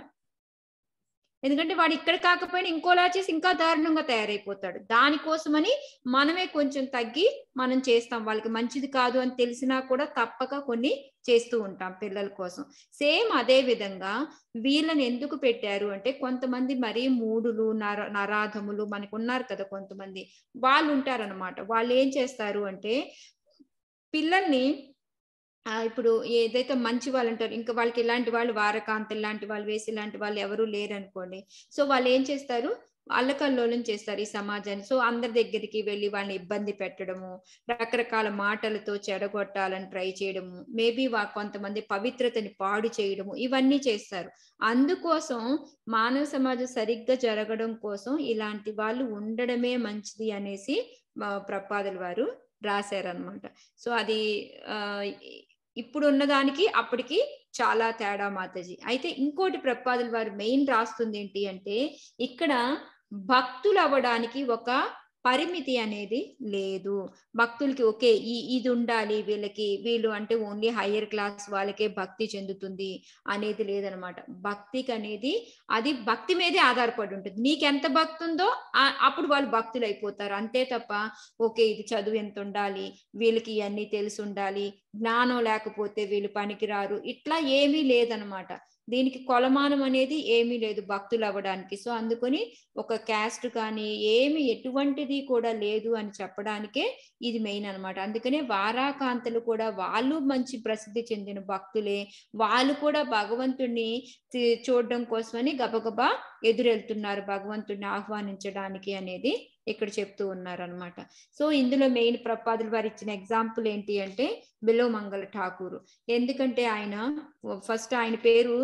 ఎందుకంటే వాడు ఇక్కడ కాకపోయినా ఇంకోలా చేసి ఇంకా దారుణంగా తయారైపోతాడు దానికోసమని మనమే కొంచెం తగ్గి మనం చేస్తాం వాళ్ళకి మంచిది కాదు అని తెలిసినా కూడా తప్పక కొన్ని చేస్తూ ఉంటాం పిల్లల కోసం సేమ్ అదే విధంగా వీళ్ళని ఎందుకు పెట్టారు అంటే కొంతమంది మరీ మూడులు నర నరాధములు మనకు ఉన్నారు కదా కొంతమంది వాళ్ళు ఉంటారన్నమాట వాళ్ళు ఏం చేస్తారు అంటే పిల్లల్ని ఆ, ఇప్పుడు ఏదైతే మంచి వాళ్ళు ఉంటారు ఇంకా వాళ్ళకి ఇలాంటి వాళ్ళు వారకాంతలు లాంటి వాళ్ళు వేసి ఇలాంటి వాళ్ళు ఎవరు లేరు అనుకోండి సో వాళ్ళు ఏం చేస్తారు అల్లకల్లోలం చేస్తారు ఈ సమాజాన్ని సో అందరి దగ్గరికి వెళ్ళి వాళ్ళని ఇబ్బంది పెట్టడము రకరకాల మాటలతో చెడగొట్టాలని ట్రై చేయడము మేబీ వా కొంతమంది పవిత్రతని పాడు చేయడము ఇవన్నీ చేస్తారు అందుకోసం మానవ సమాజం సరిగ్గా జరగడం కోసం ఇలాంటి వాళ్ళు ఉండడమే మంచిది అనేసి మా ప్రపాదుల వారు రాశారనమాట సో అది ఆ, ఇప్పుడు ఉన్నదానికి అప్పటికి చాలా తేడా మాతాజీ అయితే ఇంకోటి ప్రపాదుల వారు మెయిన్ రాస్తుంది ఏంటి అంటే ఇక్కడ భక్తులు అవ్వడానికి ఒక పరిమితి అనేది లేదు భక్తులకి ఓకే ఈ ఇది ఉండాలి వీళ్ళకి వీళ్ళు అంటే ఓన్లీ హయ్యర్ క్లాస్ వాళ్ళకే భక్తి చెందుతుంది అనేది లేదనమాట భక్తికి అనేది అది భక్తి మీదే ఆధారపడి ఉంటుంది నీకు ఎంత భక్తి ఉందో ఆ- అప్పుడు వాళ్ళు భక్తులు అయిపోతారు అంతే తప్ప ఓకే ఇది చదువు ఎంత ఉండాలి వీళ్ళకి ఇవన్నీ తెలిసి ఉండాలి జ్ఞానం లేకపోతే వీళ్ళు పనికిరారు ఇట్లా ఏమీ లేదనమాట దీనికి కొలమానం అనేది ఏమీ లేదు భక్తులు అవ్వడానికి సో అందుకని ఒక క్యాస్ట్ కానీ ఏమి ఎటువంటిది కూడా లేదు అని చెప్పడానికే ఇది మెయిన్ అన్నమాట అందుకనే వారాకాంతలు కూడా వాళ్ళు మంచి ప్రసిద్ధి చెందిన భక్తులే వాళ్ళు కూడా భగవంతుణ్ణి తి- చూడడం కోసమని గబగబా ఎదురెళ్తున్నారు భగవంతుణ్ణి ఆహ్వానించడానికి అనేది ఇక్కడ చెప్తూ ఉన్నారు అనమాట సో ఇందులో మెయిన్ ప్రపాదులు వారు ఇచ్చిన ఎగ్జాంపుల్ ఏంటి అంటే బిలో మంగళ ఠాకూర్ ఎందుకంటే ఆయన ఫస్ట్ ఆయన పేరు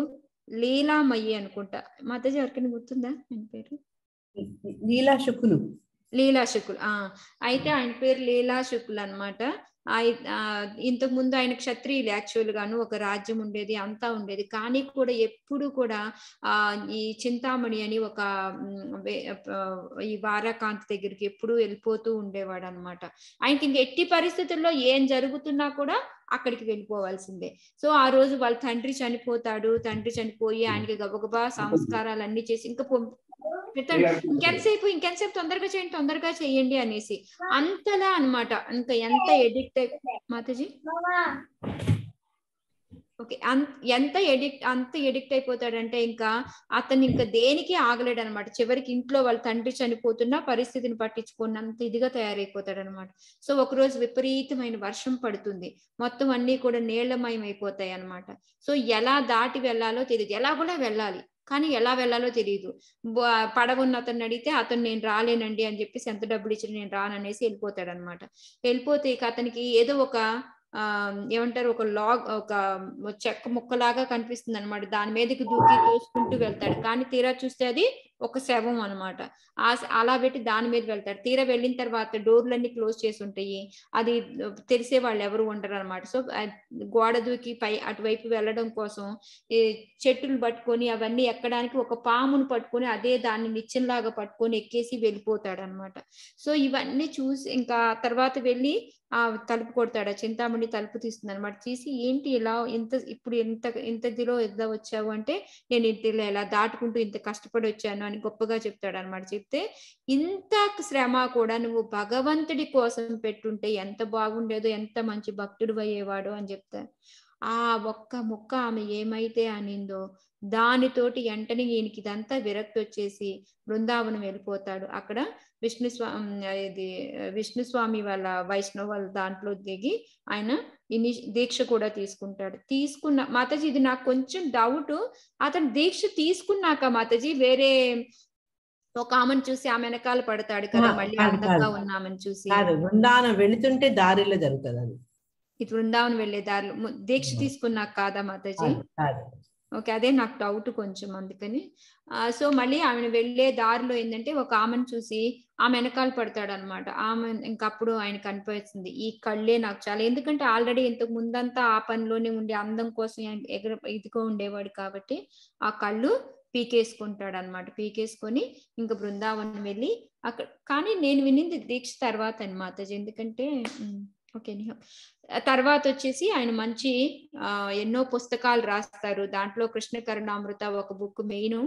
లీలామయ్యి అనుకుంటా మాతాజీ ఎవరికైనా గుర్తుందా ఆయన పేరు లీలా శుకులు లీలా శుకుల్ ఆ అయితే ఆయన పేరు లీలా శుకుల్ అనమాట ఇంతకు ముందు ఆయన క్షత్రియులు యాక్చువల్ గాను ఒక రాజ్యం ఉండేది అంతా ఉండేది కానీ కూడా ఎప్పుడు కూడా ఆ ఈ చింతామణి అని ఒక ఉమ్, వే- ఆ, ఈ వారాకాంత్ దగ్గరికి ఎప్పుడు వెళ్ళిపోతూ ఉండేవాడు అనమాట ఆయనకి ఇంక ఎట్టి పరిస్థితుల్లో ఏం జరుగుతున్నా కూడా అక్కడికి వెళ్ళిపోవాల్సిందే సో ఆ రోజు వాళ్ళ తండ్రి చనిపోతాడు తండ్రి చనిపోయి ఆయనకి గబగబా సంస్కారాలన్నీ చేసి ఇంకా పొం- పెడతాడు ఇంకెంతసేపు ఇంకెంతసేపు తొందరగా చేయండి తొందరగా చేయండి అనేసి అంతలా అన్నమాట ఇంకా ఎంత ఎడిక్ట్ అయి మాతాజీ ఓకే ఎంత ఎడిక్ట్ అంత ఎడిక్ట్ అయిపోతాడంటే ఇంకా అతను ఇంకా దేనికి ఆగలేడు అనమాట చివరికి ఇంట్లో వాళ్ళ తండ్రి చనిపోతున్నా పరిస్థితిని పట్టించుకున్నంత ఇదిగా తయారైపోతాడు అనమాట సో ఒకరోజు విపరీతమైన వర్షం పడుతుంది మొత్తం అన్ని కూడా నీళ్లమయం అయిపోతాయి అనమాట సో ఎలా దాటి వెళ్ళాలో తెలియదు ఎలా కూడా వెళ్ళాలి కానీ ఎలా వెళ్ళాలో తెలియదు బ- పడవ ఉన్న అతన్ని అడిగితే అతను నేను రాలేనండి అని చెప్పేసి ఎంత డబ్బులు ఇచ్చి నేను రాననేసి వెళ్ళిపోతాడు అనమాట వెళ్ళిపోతే ఇక అతనికి ఏదో ఒక ఆ ఏమంటారు ఒక లాగ్ ఒక చెక్క ముక్కలాగా కనిపిస్తుంది అనమాట దాని మీదకి దూకి తోసుకుంటూ వెళ్తాడు కానీ తీరా చూస్తే అది ఒక శవం అనమాట ఆ అలా పెట్టి దాని మీద వెళ్తాడు తీరా వెళ్ళిన తర్వాత డోర్లన్నీ క్లోజ్ చేసి ఉంటాయి అది తెలిసే వాళ్ళు ఎవరు ఉండరు అనమాట సో ఆ గోడ దూకి పై అటువైపు వెళ్ళడం కోసం ఈ చెట్టులు పట్టుకొని అవన్నీ ఎక్కడానికి ఒక పామును పట్టుకొని అదే దాన్ని నిచ్చెనలాగా పట్టుకొని ఎక్కేసి వెళ్ళిపోతాడు అనమాట సో ఇవన్నీ చూసి ఇంకా తర్వాత వెళ్ళి ఆ తలుపు కొడతాడు ఆ చింతామణి తలుపు తీస్తుంది అనమాట తీసి ఏంటి ఇలా ఇంత ఇప్పుడు ఇంత ఇంత దిలో ఎలా వచ్చావు అంటే నేను ఇంటిలో ఎలా దాటుకుంటూ ఇంత కష్టపడి వచ్చాను అని గొప్పగా చెప్తాడు అనమాట చెప్తే ఇంత శ్రమ కూడా నువ్వు భగవంతుడి కోసం పెట్టుంటే ఎంత బాగుండేదో ఎంత మంచి భక్తుడు అయ్యేవాడు అని చెప్తారు ఆ ఒక్క ముక్క ఆమె ఏమైతే అనిందో దానితోటి వెంటనే ఈయనకి ఇదంతా విరక్తి వచ్చేసి బృందావనం వెళ్ళిపోతాడు అక్కడ విష్ణు స్వామి ఇది విష్ణు స్వామి వాళ్ళ వైష్ణవ వాళ్ళ దాంట్లో దిగి ఆయన ఇని దీక్ష కూడా తీసుకుంటాడు తీసుకున్న మాతాజీ ఇది నాకు కొంచెం డౌట్ అతను దీక్ష తీసుకున్నాక మాతాజీ వేరే ఒక ఆమెను చూసి ఆమె వెనకాల పడతాడు కదా ఆ, మళ్ళీ కాదు, అందంగా కాదు. ఉన్న ఆమెను చూసి కాదు బృందావనం వెళుతుంటే దారిలో జరుగుతుంది అది ఇది బృందావనం వెళ్ళే దారిలో ము- దీక్ష తీసుకున్నాక కాదా మాతాజీ కాదు, కాదు ఓకే అదే నాకు డౌట్ కొంచెం అందుకని ఆ, సో మళ్ళీ ఆమెను వెళ్ళే దారిలో ఏంటంటే ఒక ఆమెను చూసి ఆమె వెనకాల పడతాడు అనమాట ఆమె ఇంకప్పుడు ఆయన కనిపిస్తుంది ఈ కళ్ళే నాకు చాలా ఎందుకంటే ఆల్రెడీ ఇంతకు ముందంతా ఆ పనిలోనే ఉండి అందం కోసం ఆయన ఎగర ఇదిగా ఉండేవాడు కాబట్టి ఆ కళ్ళు పీకేసుకుంటాడు అనమాట పీకేసుకొని ఇంకా బృందావనం వెళ్ళి అక్కడ కానీ నేను వినింది దీక్ష తర్వాత అని మాతాజీ ఎందుకంటే ఉమ్, ఓకే anyhow. ఆ తర్వాత వచ్చేసి ఆయన మంచి ఆ ఎన్నో పుస్తకాలు రాస్తారు దాంట్లో కృష్ణ కరుణామృత ఒక బుక్ మెయిన్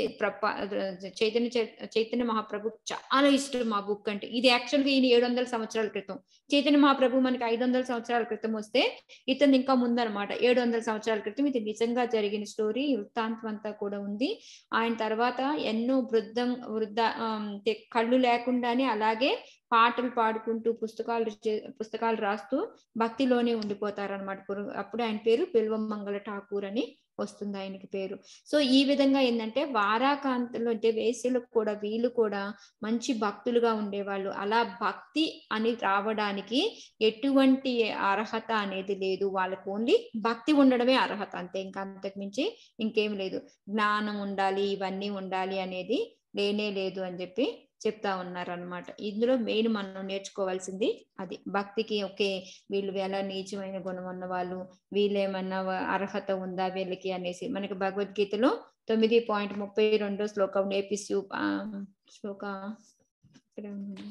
చైతన్య చై- చైతన్య మహాప్రభు చాలా ఇష్టం ఆ బుక్ అంటే ఇది యాక్చువల్గా ఈయన ఏడు వందల సంవత్సరాల క్రితం చైతన్య మహాప్రభు మనకి ఐదు వందల సంవత్సరాల క్రితం వస్తే ఇతను ఇంకా ముందనమాట ఏడు వందల సంవత్సరాల క్రితం ఇది నిజంగా జరిగిన స్టోరీ వృత్తాంతం అంతా కూడా ఉంది ఆయన తర్వాత ఎన్నో వృద్ధం వృద్ధ ఆమ్, తె- కళ్ళు లేకుండానే అలాగే పాటలు పాడుకుంటూ పుస్తకాలు చే- పుస్తకాలు రాస్తూ భక్తిలోనే ఉండిపోతారు అనమాట అప్పుడు ఆయన పేరు బిల్వమంగళ ఠాకూర్ అని వస్తుంది ఆయనకి పేరు సో ఈ విధంగా ఏంటంటే వారాకాంతలో అంటే వేసులకు కూడా వీళ్ళు కూడా మంచి భక్తులుగా ఉండేవాళ్ళు అలా భక్తి అని రావడానికి ఎటువంటి అర్హత అనేది లేదు వాళ్ళకు ఓన్లీ భక్తి ఉండడమే అర్హత అంతే ఇంకా అంతకు మించి ఇంకేం లేదు జ్ఞానం ఉండాలి ఇవన్నీ ఉండాలి అనేది లేనే లేదు అని చెప్పి చెప్తా ఉన్నారనమాట ఇందులో మెయిన్ మనం నేర్చుకోవాల్సింది అది భక్తికి ఒకే వీళ్ళు ఎలా నీచమైన గుణం ఉన్న వాళ్ళు వీళ్ళేమన్నా వ- అర్హత ఉందా వీళ్ళకి అనేసి మనకి భగవద్గీతలో తొమ్మిది పాయింట్ ముప్పై రెండో శ్లోకం నేపిస్తూ ఆ, శ్లోక ఇక్కడ ఉంది.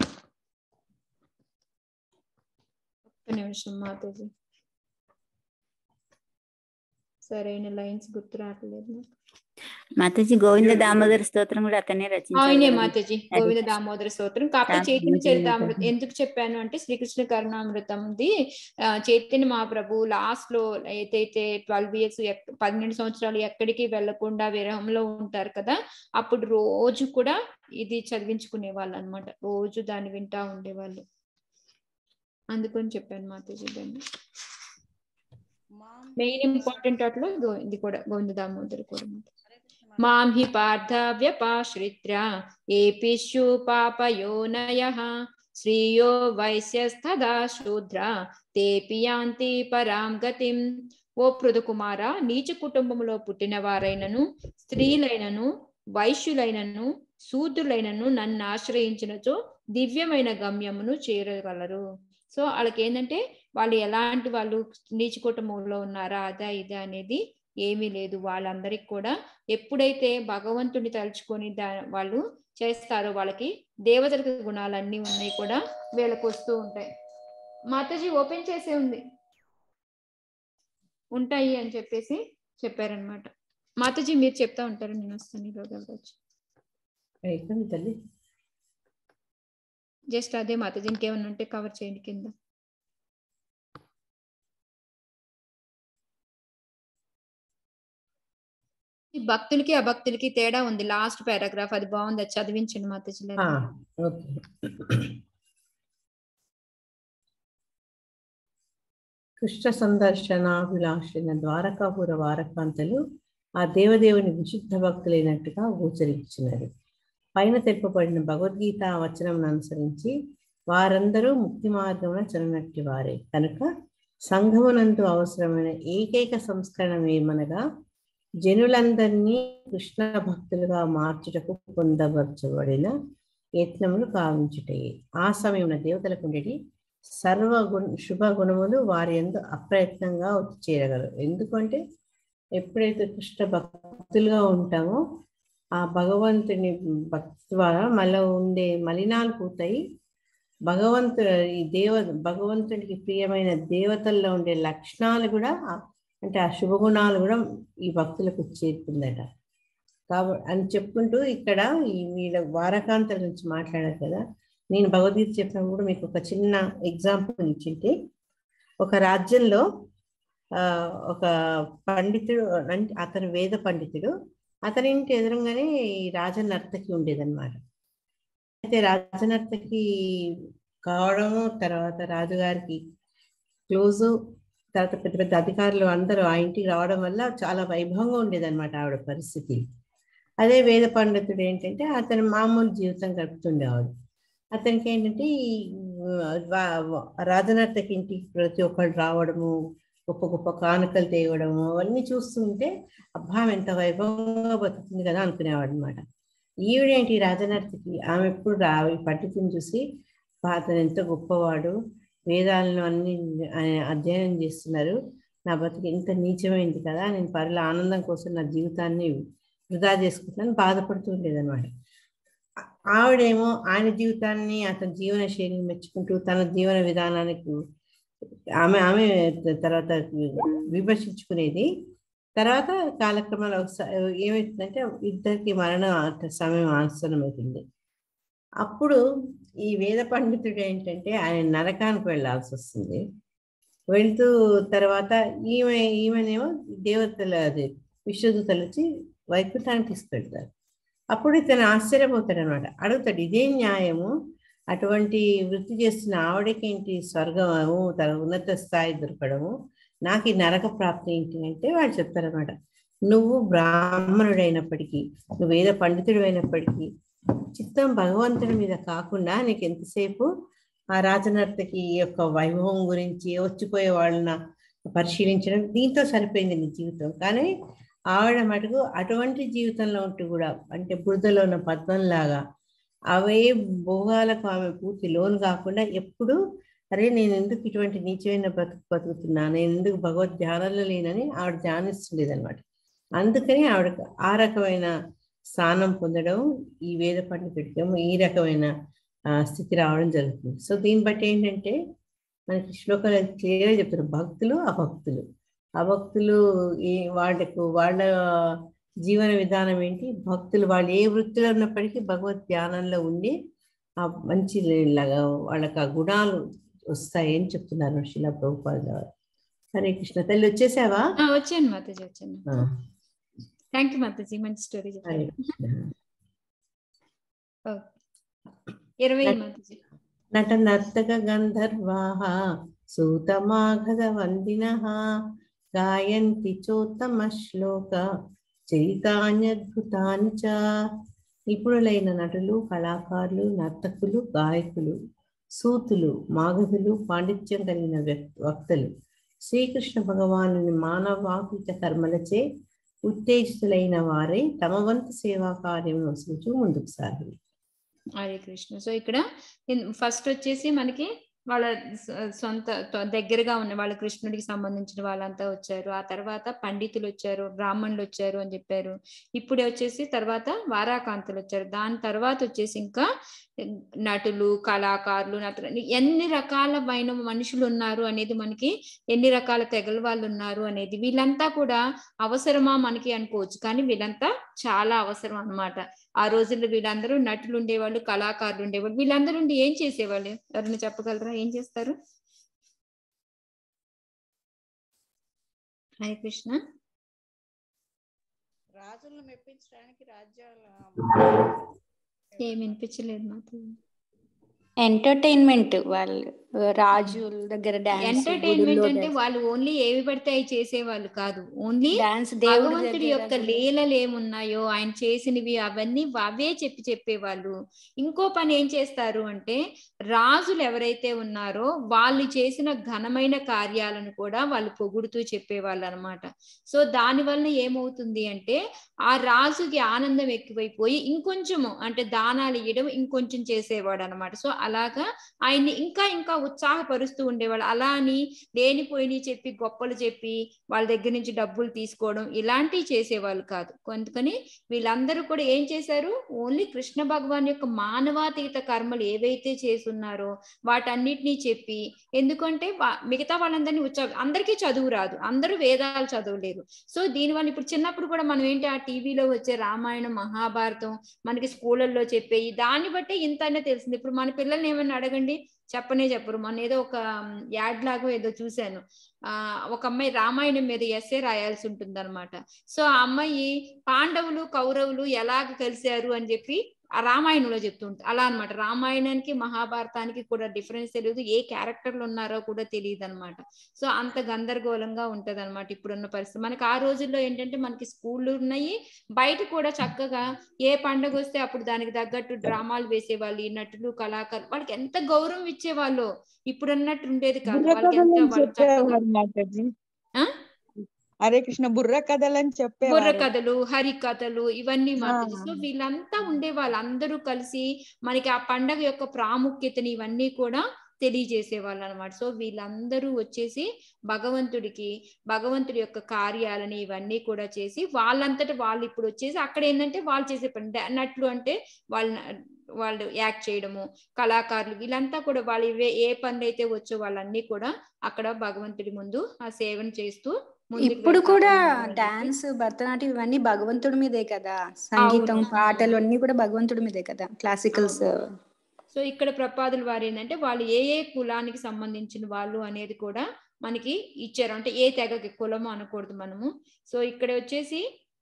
ఒక్క నిమిషం మాతాజీ సరైన లైన్స్ గుర్తు రావట్లేదు నాకు. మాతాజీ గోవింద దామోదర స్తోత్రం కూడా అతనే రచించారు ఆయనే కదా. మాతాజీ అది. గోవింద దామోదర స్తోత్రం కాకపోతే చాలా చైతన్య మంచిది చరితామృతం మాతాజీ. ఎందుకు చెప్పాను అంటే శ్రీకృష్ణ కరుణామృతంది ఆ, చైతన్య మహాప్రభు లాస్ట్ లో ఏదైతే ట్వెల్వ్ ఇయర్స్ పన్నెండు సంవత్సరాలు ఎక్కడికి వెళ్లకుండా విరహంలో ఉంటారు కదా అప్పుడు రోజు కూడా ఇది చదివించుకునే వాళ్ళు అనమాట రోజు దాన్ని వింటా ఉండేవాళ్ళు అందుకని చెప్పాను మాతాజీ దాన్ని మెయిన్ ఇంపార్టెంట్ అట్లా గో- ఇది కూడా గోవింద దామోదర కూడా మాం హి పార్థ వ్యపాశ్రిత్య ఏపిష్యు పాపయోనయః శ్రీయో వైశ్యస్తదా శూద్ర తేపి యాంతి పరాం గతిం ఓ పృథుకుమార నీచ కుటుంబములో పుట్టిన వారైనను స్త్రీలైనను వైశ్యులైనను శూద్రులైనను నన్ను ఆశ్రయించినచో దివ్యమైన గమ్యమును చేరగలరు సో వాళ్ళకి ఏంటంటే వాళ్ళు ఎలాంటి వాళ్ళు నీచ కుటుంబంలో ఉన్నారా అదా ఇదా అనేది ఏమీ లేదు వాళ్ళందరికి కూడా ఎప్పుడైతే భగవంతుని తలుచుకొని దా వాళ్ళు చేస్తారో వాళ్ళకి దేవతలకు గుణాలన్నీ ఉన్నాయి కూడా వీళ్ళకి వస్తూ ఉంటాయి మాతాజీ ఓపెన్ చేసే ఉంది ఉంటాయి అని చెప్పేసి చెప్పారనమాట మాతాజీ మీరు చెప్తా ఉంటారు నేను వస్తాను ఈలోగా వచ్చి అయిపోయింది తల్లి జస్ట్ అదే మాతాజీ ఇంకేమన్నా ఉంటే కవర్ చేయండి కింద ఈ భక్తులకి అభక్తులకి తేడా ఉంది లాస్ట్ పారాగ్రాఫ్ అది బాగుంది అది చదివించండి మాతాజీ ఆ, ఓకే కృష్ణ సందర్శనాభిలాషైన ద్వారకాపుర వారకాంతలు ఆ దేవదేవుని విశుద్ధ భక్తులైనట్టుగా గోచరించినారు పైన తెలుపబడిన భగవద్గీత వచనం అనుసరించి వారందరూ ముక్తి మార్గమున చలనట్టి వారే కనుక సంఘమునందు అవసరమైన ఏకైక సంస్కరణం ఏమనగా జనులందరినీ కృష్ణ భక్తులుగా మార్చుటకు పొందపరచబడిన యత్నములు కావించుటయే ఆ సమయమున దేవతలకు ఉండేటి సర్వ గుణ శుభ గుణములు వారి ఎందు అప్రయత్నంగా వచ్చి చేరగలరు ఎందుకంటే ఎప్పుడైతే కృష్ణ భక్తులుగా ఉంటామో ఆ భగవంతుని భక్తి ద్వారా మళ్ళీ ఉండే మలినాలు పోతాయి భగవంతు ఈ దేవ భగవంతుడికి ప్రియమైన దేవతల్లో ఉండే లక్షణాలు కూడా అంటే ఆ శుభగుణాలు కూడా ఈ భక్తులకు చేరుతుందట కాబట్టి అని చెప్పుకుంటూ ఇక్కడ ఈ వీళ్ళ వారకాంతల నుంచి మాట్లాడారు కదా నేను భగవద్గీత చెప్పినప్పుడు మీకు ఒక చిన్న ఎగ్జాంపుల్ ఇచ్చింటే ఒక రాజ్యంలో ఆ, ఒక పండితుడు అంటే అతను వేద పండితుడు అతని ఇంటి ఎదురుగానే ఈ రాజనర్తకి ఉండేదన్నమాట అయితే రాజనర్తకి కావడము తర్వాత రాజుగారికి క్లోజు తర్వాత పెద్ద పెద్ద అధికారులు అందరూ ఆ ఇంటికి రావడం వల్ల చాలా వైభవంగా ఉండేదన్నమాట ఆవిడ పరిస్థితి అదే వేద పండితుడు ఏంటంటే అతను మామూలు జీవితం గడుపుతుండేవాడు అతనికి ఏంటంటే ఈ వా- వా- రాజనర్తకి ఇంటికి ప్రతి ఒక్కరు రావడము గొప్ప గొప్ప కానుకలు తేవడము అవన్నీ చూస్తుంటే అబ్బా ఆమె ఎంత వైభవంగా బతుకుతుంది కదా అనుకునేవాడు అనమాట ఈవిడేంటి రాజనర్తకి ఆమె ఎప్పుడు రా ఈ పండితుని చూసి "అబ్బా, అతను ఎంత గొప్పవాడు వేదాలను అన్ని ఆయన అధ్యయనం చేస్తున్నారు నా బతుకు ఎంత నీచమైంది కదా నేను పరుల ఆనందం కోసం నా జీవితాన్ని వృధా చేసుకుంటున్నాను బాధపడుతూ ఉండేదన్నమాట ఆ- ఆవిడేమో ఆయన జీవితాన్ని అతని జీవన శైలిని మెచ్చుకుంటూ తన జీవన విధానానికి ఆమె ఆమె తర్వాత విమర్శించుకునేది తర్వాత కాలక్రమంలో ఒకసారి ఏమవుతుందంటే ఇద్దరికి మరణ సమయం ఆసన్నమవుతుంది అప్పుడు ఈ వేద పండితుడు ఏంటంటే ఆయన నరకానికి వెళ్ళాల్సి వస్తుంది వెళ్తూ తర్వాత ఈమె ఈమెనేమో దేవతల అది విశ్వదూతలు వచ్చి వైకుంఠానికి తీసుకెళ్తారు అప్పుడు ఇతను ఆశ్చర్యపోతాడు అనమాట అడుగుతాడు ఇదే న్యాయము అటువంటి వృత్తి చేస్తున్న ఆవిడకేంటి స్వర్గము తన ఉన్నత స్థాయి దొరకడము నాకు ఈ నరక ప్రాప్తి ఏంటి అంటే వాళ్ళు చెప్తారనమాట నువ్వు బ్రాహ్మణుడైనప్పటికీ నువ్వు వేద పండితుడు అయినప్పటికీ చిత్తం భగవంతుడి మీద కాకుండా నీకు ఎంతసేపు ఆ రాజనర్తకి యొక్క వైభవం గురించి వచ్చిపోయే వాళ్ళని పరిశీలించడం దీంతో సరిపోయింది నీ జీవితం కానీ ఆవిడ మటుకు అటువంటి జీవితంలో ఉంటూ కూడా అంటే బురదలో ఉన్న పద్మంలాగా అవే భోగాలకు ఆమె పూర్తి లోన్ కాకుండా ఎప్పుడు అరే నేను ఎందుకు ఇటువంటి నీచమైన బతుకు బతుకుతున్నా నేను ఎందుకు భగవద్ ధ్యానంలో లేనని ఆవిడ ధ్యానిస్తుండేది అనమాట అందుకని ఆవిడ ఆ రకమైన స్థానం పొందడం ఈ వేద పండితుడికి ఈ రకమైన ఆ, స్థితి రావడం జరుగుతుంది సో దీన్ని బట్టి ఏంటంటే మనకి శ్లోకాలు క్లియర్గా చెప్తారు భక్తులు అభక్తులు అభక్తులు ఏ వాళ్ళకు వాళ్ళ జీవన విధానం ఏంటి భక్తులు వాళ్ళు ఏ వృత్తిలో ఉన్నప్పటికీ భగవద్ ధ్యానంలో ఉండి ఆ మంచి లాగా వాళ్ళకి ఆ గుణాలు వస్తాయని చెప్తున్నారు శిలా ప్రభుపాద గారు హరే కృష్ణ తల్లి వచ్చేసావా ఆ, వచ్చాను మాతాజీ వచ్చాను ఆ, థ్యాంక్ యూ మాతాజీ మంచి స్టోరీ హరే చెప్పారు కృష్ణ ఓకే. ఇరవై నట్- మాతాజీ నట నర్తక గంధర్వాః సూతమాఘద వందినః గాయంతి చోత్తమ శ్లోక చరితాన్యద్భుతాని చ నిపుణులైన నటులు కళాకారులు నర్తకులు గాయకులు సూతులు మాగధులు పాండిత్యం కలిగిన వ్యక్- వక్తలు శ్రీకృష్ణ భగవానుని మానవాకృత కర్మలచే ఉత్తేజితులైన వారే తమ వంతు సేవా కార్యం వసులుచు ముందుకు సాగింది హరే కృష్ణ సో ఇక్కడ ఫస్ట్ వచ్చేసి మనకి వాళ్ళ స- సొంత త- దగ్గరగా ఉన్న వాళ్ళ కృష్ణుడికి సంబంధించిన వాళ్ళంతా వచ్చారు ఆ తర్వాత పండితులు వచ్చారు బ్రాహ్మణులు వచ్చారు అని చెప్పారు ఇప్పుడే వచ్చేసి తర్వాత వారాకాంతులు వచ్చారు దాని తర్వాత వచ్చేసి ఇంకా నటులు కళాకారులు నటులు ఎన్ని రకాలమైన మనుషులు ఉన్నారు అనేది మనకి ఎన్ని రకాల తెగల వాళ్ళు ఉన్నారు అనేది వీళ్ళంతా కూడా అవసరమా మనకి అనుకోవచ్చు కానీ వీళ్ళంతా చాలా అవసరం అన్నమాట ఆ రోజుల్లో వీళ్ళందరూ నటులు ఉండేవాళ్ళు కళాకారులు ఉండేవాళ్ళు వీళ్ళందరూ ఉండి ఏం చేసేవాళ్ళు ఎవరైనా చెప్పగలరా ఏం చేస్తారు హరే కృష్ణ రాజులను మెప్పించడానికి రాజ్యాల ఏం వినిపించలేదు మాకు ఎంటర్టైన్మెంట్ వాళ్ళు రాజుల దగ్గర డాన్స్ ఎంటర్టైన్మెంట్ అంటే వాళ్ళు ఓన్లీ ఏవి పడితే అవి చేసేవాళ్ళు కాదు ఓన్లీ డాన్స్ దేవుడి భగవంతుడి దగ్గర యొక్క లీలలు ఏమున్నాయో ఆయన చేసినవి అవన్నీ అవే చెప్పి చెప్పేవాళ్ళు ఇంకో పని ఏం చేస్తారు అంటే రాజులు ఎవరైతే ఉన్నారో వాళ్ళు చేసిన ఘనమైన కార్యాలను కూడా వాళ్ళు పొగుడుతూ చెప్పేవాళ్ళు అనమాట సో దాని వలన ఏమవుతుంది అంటే ఆ రాజుకి ఆనందం ఎక్కువైపోయి ఇంకొంచెము అంటే దానాలు ఇవ్వడం ఇంకొంచెం చేసేవాడు అనమాట సో అలాగా ఆయన్ని ఇంకా ఇంకా ఉత్సాహపరుస్తూ ఉండేవాళ్ళు అలా అని లేనిపోయిని చెప్పి గొప్పలు చెప్పి వాళ్ళ దగ్గర నుంచి డబ్బులు తీసుకోవడం ఇలాంటివి చేసేవాళ్ళు కాదు అందుకని వీళ్ళందరూ కూడా ఏం చేశారు ఓన్లీ కృష్ణ భగవాన్ యొక్క మానవాతీత కర్మలు ఏవైతే చేసున్నారో వాటన్నిటినీ చెప్పి ఎందుకంటే వా- మిగతా వాళ్ళందరినీ ఉత్సాహ అందరికీ చదువు రాదు అందరూ వేదాలు చదవలేరు సో దీనివల్ల ఇప్పుడు చిన్నప్పుడు కూడా మనం ఏంటి ఆ టీవీలో వచ్చే రామాయణం మహాభారతం మనకి స్కూళ్ళల్లో చెప్పేవి దాన్ని బట్టే ఇంతనే తెలిసింది ఇప్పుడు మన పిల్లల్ని ఏమన్నా అడగండి చెప్పనే చెప్పరు మొన్న ఏదో ఒక యాడ్ లాగో ఏదో చూశాను ఆ ఒక అమ్మాయి రామాయణం మీద ఎస్ఏ రాయాల్సి ఉంటుంది అనమాట సో ఆ అమ్మాయి పాండవులు కౌరవులు ఎలాగ కలిశారు అని చెప్పి ఆ రామాయణంలో చెప్తుంటారు అలా అన్నమాట రామాయణానికి మహాభారతానికి కూడా డిఫరెన్స్ తెలియదు ఏ క్యారెక్టర్లు ఉన్నారో కూడా తెలియదు అనమాట సో అంత గందరగోళంగా ఉంటది అనమాట ఇప్పుడున్న పరిస్థితి మనకి ఆ రోజుల్లో ఏంటంటే మనకి స్కూళ్ళు ఉన్నాయి బయట కూడా చక్కగా ఏ పండగ వస్తే అప్పుడు దానికి తగ్గట్టు డ్రామాలు వేసేవాళ్ళు ఈ నటులు కళాకారులు వాళ్ళకి ఎంత గౌరవం ఇచ్చేవాళ్ళు ఇప్పుడు అన్నట్టు ఉండేది కాదు వాళ్ళకి ఎంత బుర్ర వాళ్ళు చక్కగా చెప్పేవారు మాతాజీ ఆ? హరే కృష్ణ బుర్ర కథలని బుర్ర చెప్పేవారు కథలు హరి కథలు ఇవన్నీ మాతాజీ ఆ. సో వీళ్ళంతా ఉండేవాళ్ళు అందరూ కలిసి మనకి ఆ పండగ యొక్క ప్రాముఖ్యతని ఇవన్నీ కూడా తెలియజేసేవాళ్ళు అనమాట సో వీళ్ళందరూ వచ్చేసి భగవంతుడికి భగవంతుడి యొక్క కార్యాలని ఇవన్నీ కూడా చేసి వాళ్ళంతట వాళ్ళు ఇప్పుడు వచ్చేసి అక్కడ ఏంటంటే వాళ్ళు చేసే పని డా- నట్లు అంటే వాళ్ళ వాళ్ళు యాక్ట్ చేయడము కళాకారులు వీళ్ళంతా కూడా వాళ్ళు ఇవే ఏ పనులు అయితే వచ్చో వాళ్ళన్నీ కూడా అక్కడ భగవంతుడి ముందు ఆ సేవను చేస్తూ ముందుకు ఇప్పుడు వెళ్తా కూడా ఉన్నారు అని చెప్పి. డాన్స్ భరతనాట్యం ఇవన్నీ భగవంతుడి మీదే కదా సంగీతం అవును. పాటలు అన్ని కూడా భగవంతుడి మీదే కదా క్లాసికల్స్ సో ఇక్కడ ప్రపాదులు వారు ఏంటంటే వాళ్ళు ఏ ఏ కులానికి సంబంధించిన వాళ్ళు అనేది కూడా మనకి ఇచ్చారు అంటే ఏ తెగకి కులము అనకూడదు మనము సో ఇక్కడ వచ్చేసి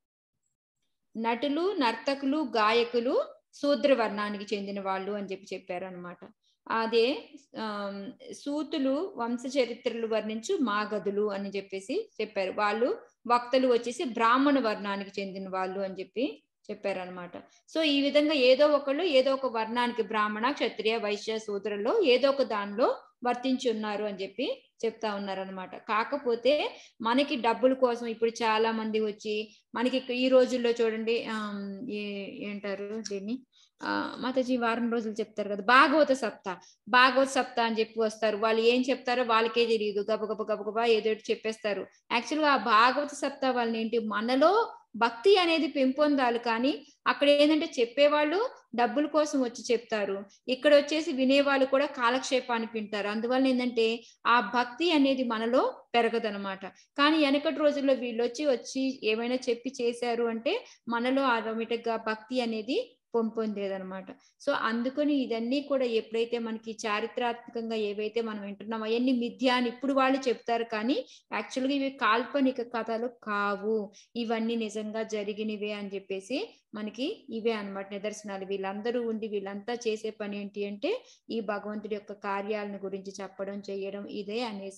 నటులు నర్తకులు గాయకులు శూద్ర వర్ణానికి చెందిన వాళ్ళు అని చెప్పి చెప్పారు అనమాట అదే ఆమ్, సూతులు వంశ చరిత్రలు వర్ణించు మాగధులు అని చెప్పేసి చెప్పారు వాళ్ళు వక్తలు వచ్చేసి బ్రాహ్మణ వర్ణానికి చెందిన వాళ్ళు అని చెప్పి చెప్పారనమాట సో ఈ విధంగా ఏదో ఒకళ్ళు ఏదో ఒక వర్ణానికి బ్రాహ్మణ క్షత్రియ వైశ్య శూద్రలో ఏదో ఒక దానిలో వర్తించి ఉన్నారు అని చెప్పి చెప్తా ఉన్నారనమాట కాకపోతే మనకి డబ్బుల కోసం ఇప్పుడు చాలా మంది వచ్చి మనకి ఇక్క- ఈ రోజుల్లో చూడండి ఆమ్, ఏ- ఏంటారు దీన్ని ఆ మాతాజీ వారం రోజులు చెప్తారు కదా భాగవత సప్తా భాగవత సప్తా అని చెప్పి వస్తారు వాళ్ళు ఏం చెప్తారో వాళ్ళకే తెలియదు గబగబ గబగబా ఏదో ఒకటి చెప్పేస్తారు యాక్చువల్గా ఆ భాగవత సప్తా వాళ్ళని ఏంటి మనలో భక్తి అనేది పెంపొందాలి కానీ అక్కడ ఏంటంటే చెప్పేవాళ్ళు డబ్బుల కోసం వచ్చి చెప్తారు ఇక్కడ వచ్చేసి వినేవాళ్ళు కూడా కాలక్షేపానికి వింటారు అందువల్ల ఏంటంటే ఆ భక్తి అనేది మనలో పెరగదనమాట కానీ వెనకటి రోజుల్లో వీళ్ళు వచ్చి వచ్చి ఏమైనా చెప్పి చేశారు అంటే మనలో ఆటోమేటిక్ గా భక్తి అనేది పొంపొందేదనమాట సో అందుకని ఇదన్నీ కూడా ఎప్పుడైతే మనకి చారిత్రాత్మకంగా ఏవైతే మనం వింటున్నామో అవన్నీ మిథ్య అని ఇప్పుడు వాళ్ళు చెప్తారు కానీ యాక్చువల్గా ఇవి కాల్పనిక కథలు కావు ఇవన్నీ నిజంగా జరిగినవే అని చెప్పేసి మనకి ఇవే అన్నమాట నిదర్శనాలు వీళ్ళందరూ ఉండి వీళ్ళంతా చేసే పని ఏంటి అంటే ఈ భగవంతుడి యొక్క కార్యాలను గురించి చెప్పడం చేయడం ఇదే అనేసి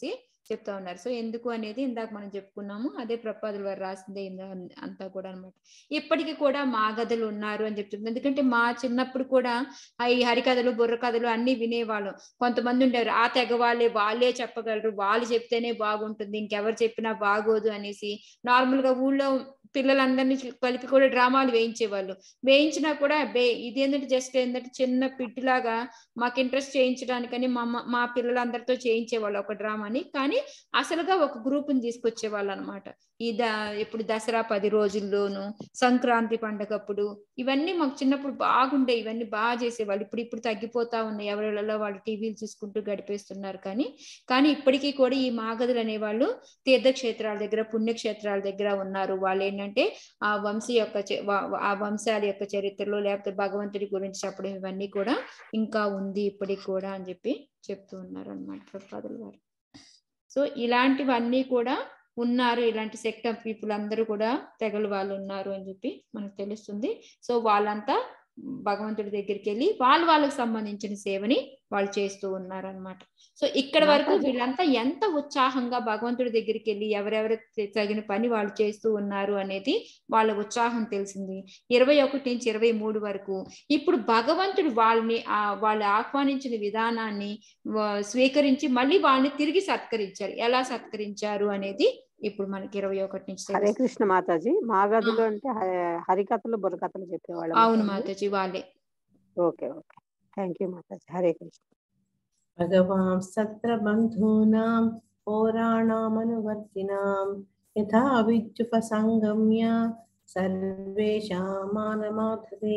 చెప్తా ఉన్నారు సో ఎందుకు అనేది ఇందాక మనం చెప్పుకున్నాము అదే ప్రపాదుల వారు రాసిందే ఇందా- అంతా కూడా అన్నమాట ఇప్పటికీ కూడా మాగధలు ఉన్నారు అని చెప్తుంది ఎందుకంటే మా చిన్నప్పుడు కూడా ఆ ఈ హరికథలు బుర్ర కథలు అన్ని వినేవాళ్ళం కొంతమంది ఉండేవారు ఆ తెగ వాళ్ళే వాళ్ళే చెప్పగలరు వాళ్ళు చెప్తేనే బాగుంటుంది ఇంకెవరు చెప్పినా బాగోదు అనేసి నార్మల్ గా ఊళ్ళో పిల్లలందరినీ కలిపి కూడా డ్రామాలు వేయించేవాళ్ళు వేయించినా కూడా బే ఇది ఏంటంటే జస్ట్ ఏంటంటే చిన్న పిట్టిలాగా మాకు ఇంట్రెస్ట్ చేయించడానికని మా అమ్మ- మా పిల్లలందరితో చేయించేవాళ్ళు ఒక డ్రామాని కానీ అసలుగా ఒక గ్రూప్ని తీసుకొచ్చేవాళ్ళు అనమాట ఈ ద ఇప్పుడు దసరా పది రోజుల్లోను సంక్రాంతి పండగప్పుడు ఇవన్నీ మాకు చిన్నప్పుడు బాగుండే ఇవన్నీ బాగా చేసేవాళ్ళు ఇప్పుడు ఇప్పుడు తగ్గిపోతా ఉన్నాయి ఎవరిలో వాళ్ళు టీవీలు చూసుకుంటూ గడిపేస్తున్నారు కానీ కానీ ఇప్పటికీ కూడా ఈ మాగదులు అనేవాళ్ళు తీర్థక్షేత్రాల దగ్గర పుణ్యక్షేత్రాల దగ్గర ఉన్నారు వాళ్ళు ఏంటంటే ఆ వంశీ యొక్క చ- వా- ఆ వంశాల యొక్క చరిత్రలో లేకపోతే భగవంతుడి గురించి చెప్పడం ఇవన్నీ కూడా ఇంకా ఉంది ఇప్పటికి కూడా అని చెప్పి చెప్తూ ఉన్నారు అనమాట ప్రపాదుల వారు సో ఇలాంటివన్నీ కూడా ఉన్నారు ఇలాంటి సెక్ట్ ఆఫ్ పీపుల్ అందరూ కూడా తెగలు వాళ్ళు ఉన్నారు అని చెప్పి మనకు తెలుస్తుంది సో వాళ్ళంతా భగవంతుడి దగ్గరికి వెళ్ళి వాళ్ళు వాళ్ళకి సంబంధించిన సేవని వాళ్ళు చేస్తూ ఉన్నారు అనమాట సో ఇక్కడ వరకు మాతాజీ. వీళ్ళంతా ఎంత ఉత్సాహంగా భగవంతుడి దగ్గరికి వెళ్ళి ఎవరెవరికి తగిన పని వాళ్ళు చేస్తూ ఉన్నారు అనేది వాళ్ళ ఉత్సాహం తెలిసింది ఇరవై ఒకటి నుంచి ఇరవై మూడు వరకు ఇప్పుడు భగవంతుడు వాళ్ళని ఆ వాళ్ళు ఆహ్వానించిన విధానాన్ని వా- స్వీకరించి మళ్ళీ వాళ్ళని తిరిగి సత్కరించారు ఎలా సత్కరించారు అనేది ఇప్పుడు మనకి ఇరవై ఒకటి నుంచి హరే తెలుస్తుంది. కృష్ణ మాతాజీ మా గదిలో అంటే హ- హరికథలు బుర్రకథలు చెప్పేవాళ్ళు అవును మాతాజీ వాళ్ళే okay okay thank you Mataji Hare Krishna భగవాం సత్ర బంధూనాం పౌరాణామనువర్తినాం యథా విద్యుపసంగమ్య సర్వేషామానమాధదే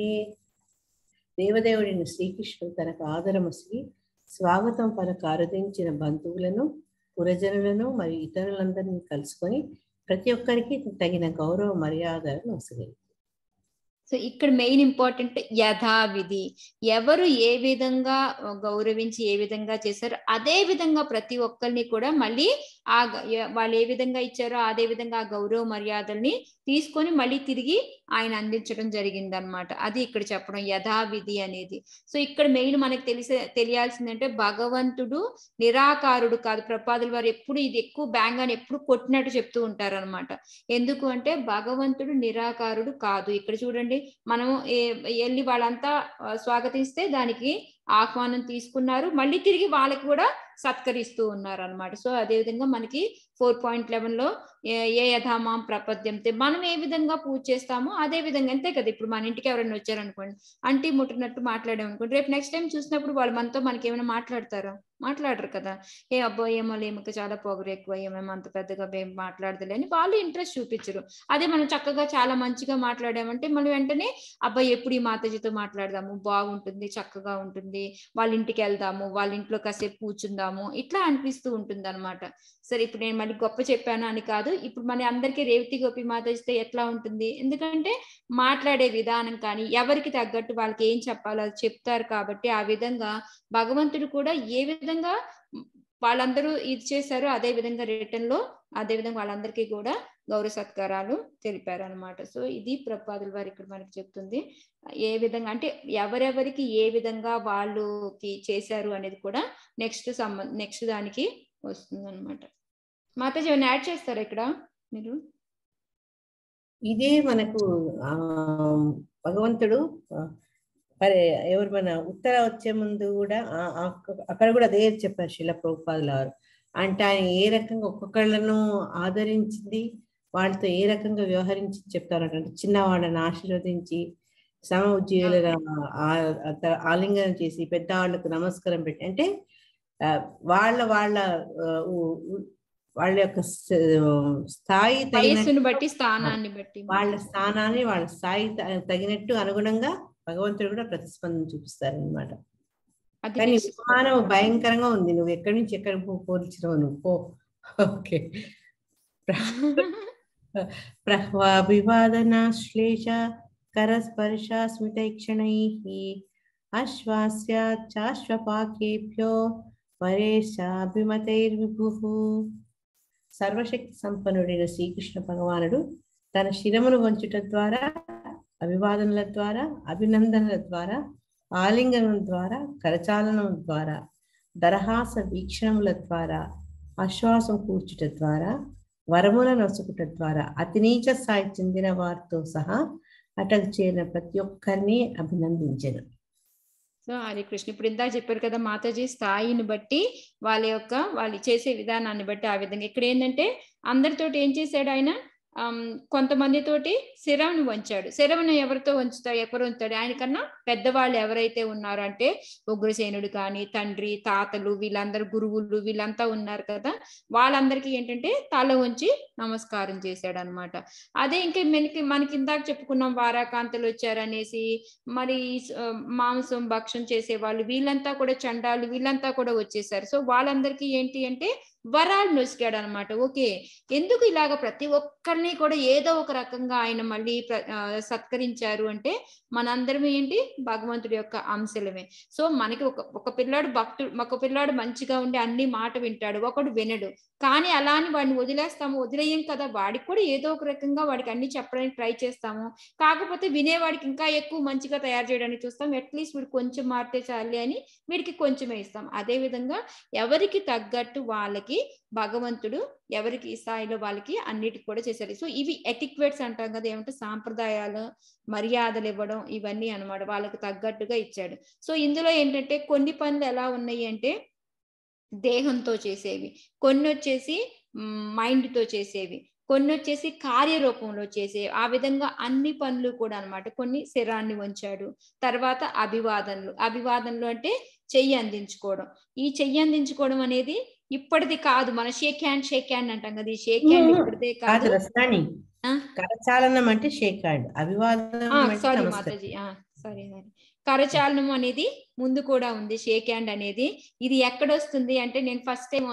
దేవదేవుడిని శ్రీకృష్ణుడు తనకు ఆదరముసి స్వాగతం పలక అరుదించిన బంధువులను పురజనులను మరియు ఇతరులందరినీ కలుసుకొని ప్రతి ఒక్కరికి తగిన గౌరవ మర్యాదలను వసగలి సో ఇక్కడ మెయిన్ ఇంపార్టెంట్ యథావిధి ఎవరు ఏ విధంగా గౌరవించి ఏ విధంగా చేశారో అదే విధంగా ప్రతి ఒక్కరిని కూడా మళ్ళీ ఆ గ- య- వాళ్ళు ఏ విధంగా ఇచ్చారో అదే విధంగా ఆ గౌరవ మర్యాదల్ని తీసుకొని మళ్ళీ తిరిగి ఆయన అందించడం జరిగింది అనమాట అది ఇక్కడ చెప్పడం యథావిధి అనేది సో ఇక్కడ మెయిన్ మనకి తెలిసే తెలియాల్సిందంటే భగవంతుడు నిరాకారుడు కాదు ప్రపాదుల వారు ఎప్పుడు ఇది ఎక్కువ బ్యాంగ్ అని ఎప్పుడు కొట్టినట్టు చెప్తూ ఉంటారు అనమాట ఎందుకు అంటే భగవంతుడు నిరాకారుడు కాదు ఇక్కడ చూడండి మనం ఏ- వెళ్ళి వాళ్ళంతా ఆ, స్వాగతిస్తే దానికి ఆహ్వానం తీసుకున్నారు మళ్ళీ తిరిగి వాళ్ళకి కూడా సత్కరిస్తూ ఉన్నారు అనమాట సో అదే విధంగా మనకి ఫోర్ పాయింట్ లెవెన్ లో ఏ- ఏ యథామాం ప్రపద్యంతే మనం ఏ విధంగా పూజ చేస్తామో అదే విధంగా అంతే కదా ఇప్పుడు మన ఇంటికి ఎవరైనా వచ్చారనుకోండి అంటి ముట్టినట్టు మాట్లాడాం అనుకోండి రేపు నెక్స్ట్ టైం చూసినప్పుడు వాళ్ళు మనతో మనకి ఏమైనా మాట్లాడతారా మాట్లాడరు కదా ఏ అబ్బో ఏమో ఏమక చాలా పొగరు ఎక్కువ ఏమేమో అంత పెద్దగా ఏం మాట్లాడదులే అని వాళ్ళు ఇంట్రెస్ట్ చూపించరు అదే మనం చక్కగా చాలా మంచిగా మాట్లాడామంటే మనం వెంటనే అబ్బాయి ఎప్పుడు ఈ మాతాజీతో మాట్లాడదాము బాగుంటుంది చక్కగా ఉంటుంది వాళ్ళ ఇంటికి వెళ్దాము వాళ్ళ ఇంట్లో కాసేపు కూర్చుందాము ఇట్లా అనిపిస్తూ ఉంటుంది అనమాట సరే ఇప్పుడు నేను మళ్ళీ గొప్ప చెప్పాను అని కాదు ఇప్పుడు మన అందరికీ రేవతి గోపి మాతాజీతో ఎట్లా ఉంటుంది ఎందుకంటే మాట్లాడే విధానం కానీ ఎవరికి తగ్గట్టు వాళ్ళకి ఏం చెప్పాలో అది చెప్తారు కాబట్టి ఆ విధంగా భగవంతుడు కూడా ఏ విధంగా వాళ్ళందరూ ఇది చేశారో అదే విధంగా రిటర్న్ లో అదే విధంగా వాళ్ళందరికీ కూడా గౌరవ సత్కారాలు తెలిపారు అనమాట సో ఇది ప్రపాదుల వారు ఇక్కడ మనకి చెప్తుంది ఏ విధంగా అంటే ఎవరెవరికి ఏ విధంగా వాళ్ళకి చేశారు అనేది కూడా నెక్స్ట్ సంబంధ నెక్స్ట్ దానికి వస్తుంది అనమాట మాతాజీ ఏమైనా యాడ్ చేస్తారా ఇక్కడ మీరు ఇదే మనకు ఆ భగవంతుడు ఆ, మరి ఎవరు మన ఉత్తర వచ్చే ముందు కూడా ఆ- ఆ- అక్కడ కూడా అదే చెప్పారు శిల ప్రభుపాదుల వారు అంటే ఆయన ఏ రకంగా ఒక్కొక్కళ్ళను ఆదరించింది వాళ్ళతో ఏ రకంగా వ్యవహరించి చెప్తారంటే చిన్నవాళ్ళని ఆశీర్వదించి సమ ఉద్యోగులను ఆ- ఆ- ఆలింగనం చేసి పెద్దవాళ్ళకు నమస్కారం పెట్టి అంటే ఆ, వాళ్ళ వాళ్ళ ఆ, ఉ- ఉ- వాళ్ళ యొక్క స- స్థాయి తగినట్టు వయస్సును బట్టి స్థానాన్ని బట్టి వాళ్ళ స్థానాన్ని వాళ్ళ స్థాయి త- తగినట్టు అనుగుణంగా భగవంతుడు కూడా ప్రతిస్పందన చూపిస్తారు అనమాట అది కానీ next విమానం భయంకరంగా ఉంది నువ్వు ఎక్కడి నుంచి ఎక్కడికి పో పోల్చినావు నువ్వు పో ఓకే ప్రహ్వాభివాదనాశ్లేష కరస్పర్శాస్మితైక్షణై అశ్వాస్యాశ్వపాకేభ్యో పరేశాభిమతైర్విభు సర్వశక్తి సంపన్నుడైన శ్రీకృష్ణ భగవానుడు తన శిరమును వంచుట ద్వారా అభివాదనల ద్వారా అభినందనల ద్వారా ఆలింగనం ద్వారా కరచాలనం ద్వారా దరహాస వీక్షణముల ద్వారా ఆశ్వాసం కూర్చుట ద్వారా వరముల నొసుకుట ద్వారా అతి నీచ స్థాయి చెందిన వారితో సహా అటకు చేరిన ప్రతి ఒక్కరిని అభినందించను సో హరే కృష్ణ ఇప్పుడు ఇందాక చెప్పారు కదా మాతాజీ స్థాయిని బట్టి వాళ్ళ యొక్క వాళ్ళు చేసే విధానాన్ని బట్టి ఆ విధంగా ఇక్కడ ఏంటంటే అందరితోటి ఏం చేశాడు ఆయన ఆమ్, కొంతమందితోటి శిరవుని వంచాడు శిరవుని ఎవరితో వంచుతాడు ఎవరు ఉంచుతాడు ఆయన కన్నా పెద్దవాళ్ళు ఎవరైతే ఉన్నారో అంటే ఉగ్రసేనుడు కానీ తండ్రి తాతలు వీళ్ళందరూ గురువులు వీళ్ళంతా ఉన్నారు కదా వాళ్ళందరికీ ఏంటంటే తల ఉంచి నమస్కారం చేశాడు అనమాట అదే ఇంకా మనకి మనకి ఇందాక చెప్పుకున్నాం వారాకాంతలు వచ్చారనేసి మరి ఆ, మాంసం భక్షం చేసే వాళ్ళు వీళ్ళంతా కూడా చండాలు వీళ్ళంతా కూడా వచ్చేసారు సో వాళ్ళందరికీ ఏంటి అంటే వరాలు నొసిగాడు అనమాట ఓకే ఎందుకు ఇలాగ ప్రతి ఒక్కరిని కూడా ఏదో ఒక రకంగా ఆయన మళ్ళీ ప్ర- ఆ, సత్కరించారు అంటే మనందరం ఏంటి భగవంతుడి యొక్క అంశలమే సో మనకి ఒక ఒక పిల్లాడు భక్తుడు ఒక పిల్లాడు మంచిగా ఉండి అన్ని మాట వింటాడు ఒకడు వినడు కానీ అలా అని వాడిని వదిలేస్తాము వదిలేయం కదా వాడికి కూడా ఏదో ఒక రకంగా వాడికి అన్ని చెప్పడానికి ట్రై చేస్తాము కాకపోతే వినేవాడికి ఇంకా ఎక్కువ మంచిగా తయారు చేయడానికి చూస్తాం అట్లీస్ట్ వీడు కొంచెం మారితే చాలే అని వీడికి కొంచెమే ఇస్తాం అదే విధంగా ఎవరికి తగ్గట్టు వాళ్ళకి భగవంతుడు ఎవరికి ఈ స్థాయిలో వాళ్ళకి అన్నిటికి కూడా చేశారు సో ఇవి ఎటిక్వేట్స్ అంటాం కదా ఏమంటే సాంప్రదాయాలు మర్యాదలు ఇవ్వడం ఇవన్నీ అన్నమాట వాళ్ళకి తగ్గట్టుగా ఇచ్చాడు సో ఇందులో ఏంటంటే కొన్ని పనులు ఎలా ఉన్నాయి అంటే దేహంతో చేసేవి కొన్ని వచ్చేసి మైండ్ తో చేసేవి కొన్ని వచ్చేసి కార్యరూపంలో చేసే ఆ విధంగా అన్ని పనులు కూడా అన్నమాట కొన్ని శిరాన్ని వంచాడు తర్వాత అభివాదనలు అభివాదనలు అంటే చెయ్యి అందించుకోవడం ఈ చెయ్యి అందించుకోవడం అనేది ఇప్పటిది కాదు మన షేక్ హ్యాండ్ షేక్ హ్యాండ్ అంటాం కదా ఈ షేక్ హ్యాండ్ ఇప్పటిదే కాదు కాదు రసాని కరచాలనం అంటే షేక్ హ్యాండ్ అభివాదనం అంటే సారీ నమస్కారం మాతాజీ సారీ సారీ కరచాలనం అనేది ముందు కూడా ఉంది షేక్ హ్యాండ్ అనేది ఇది ఎక్కడ వస్తుంది అంటే నేను ఫస్ట్ టైం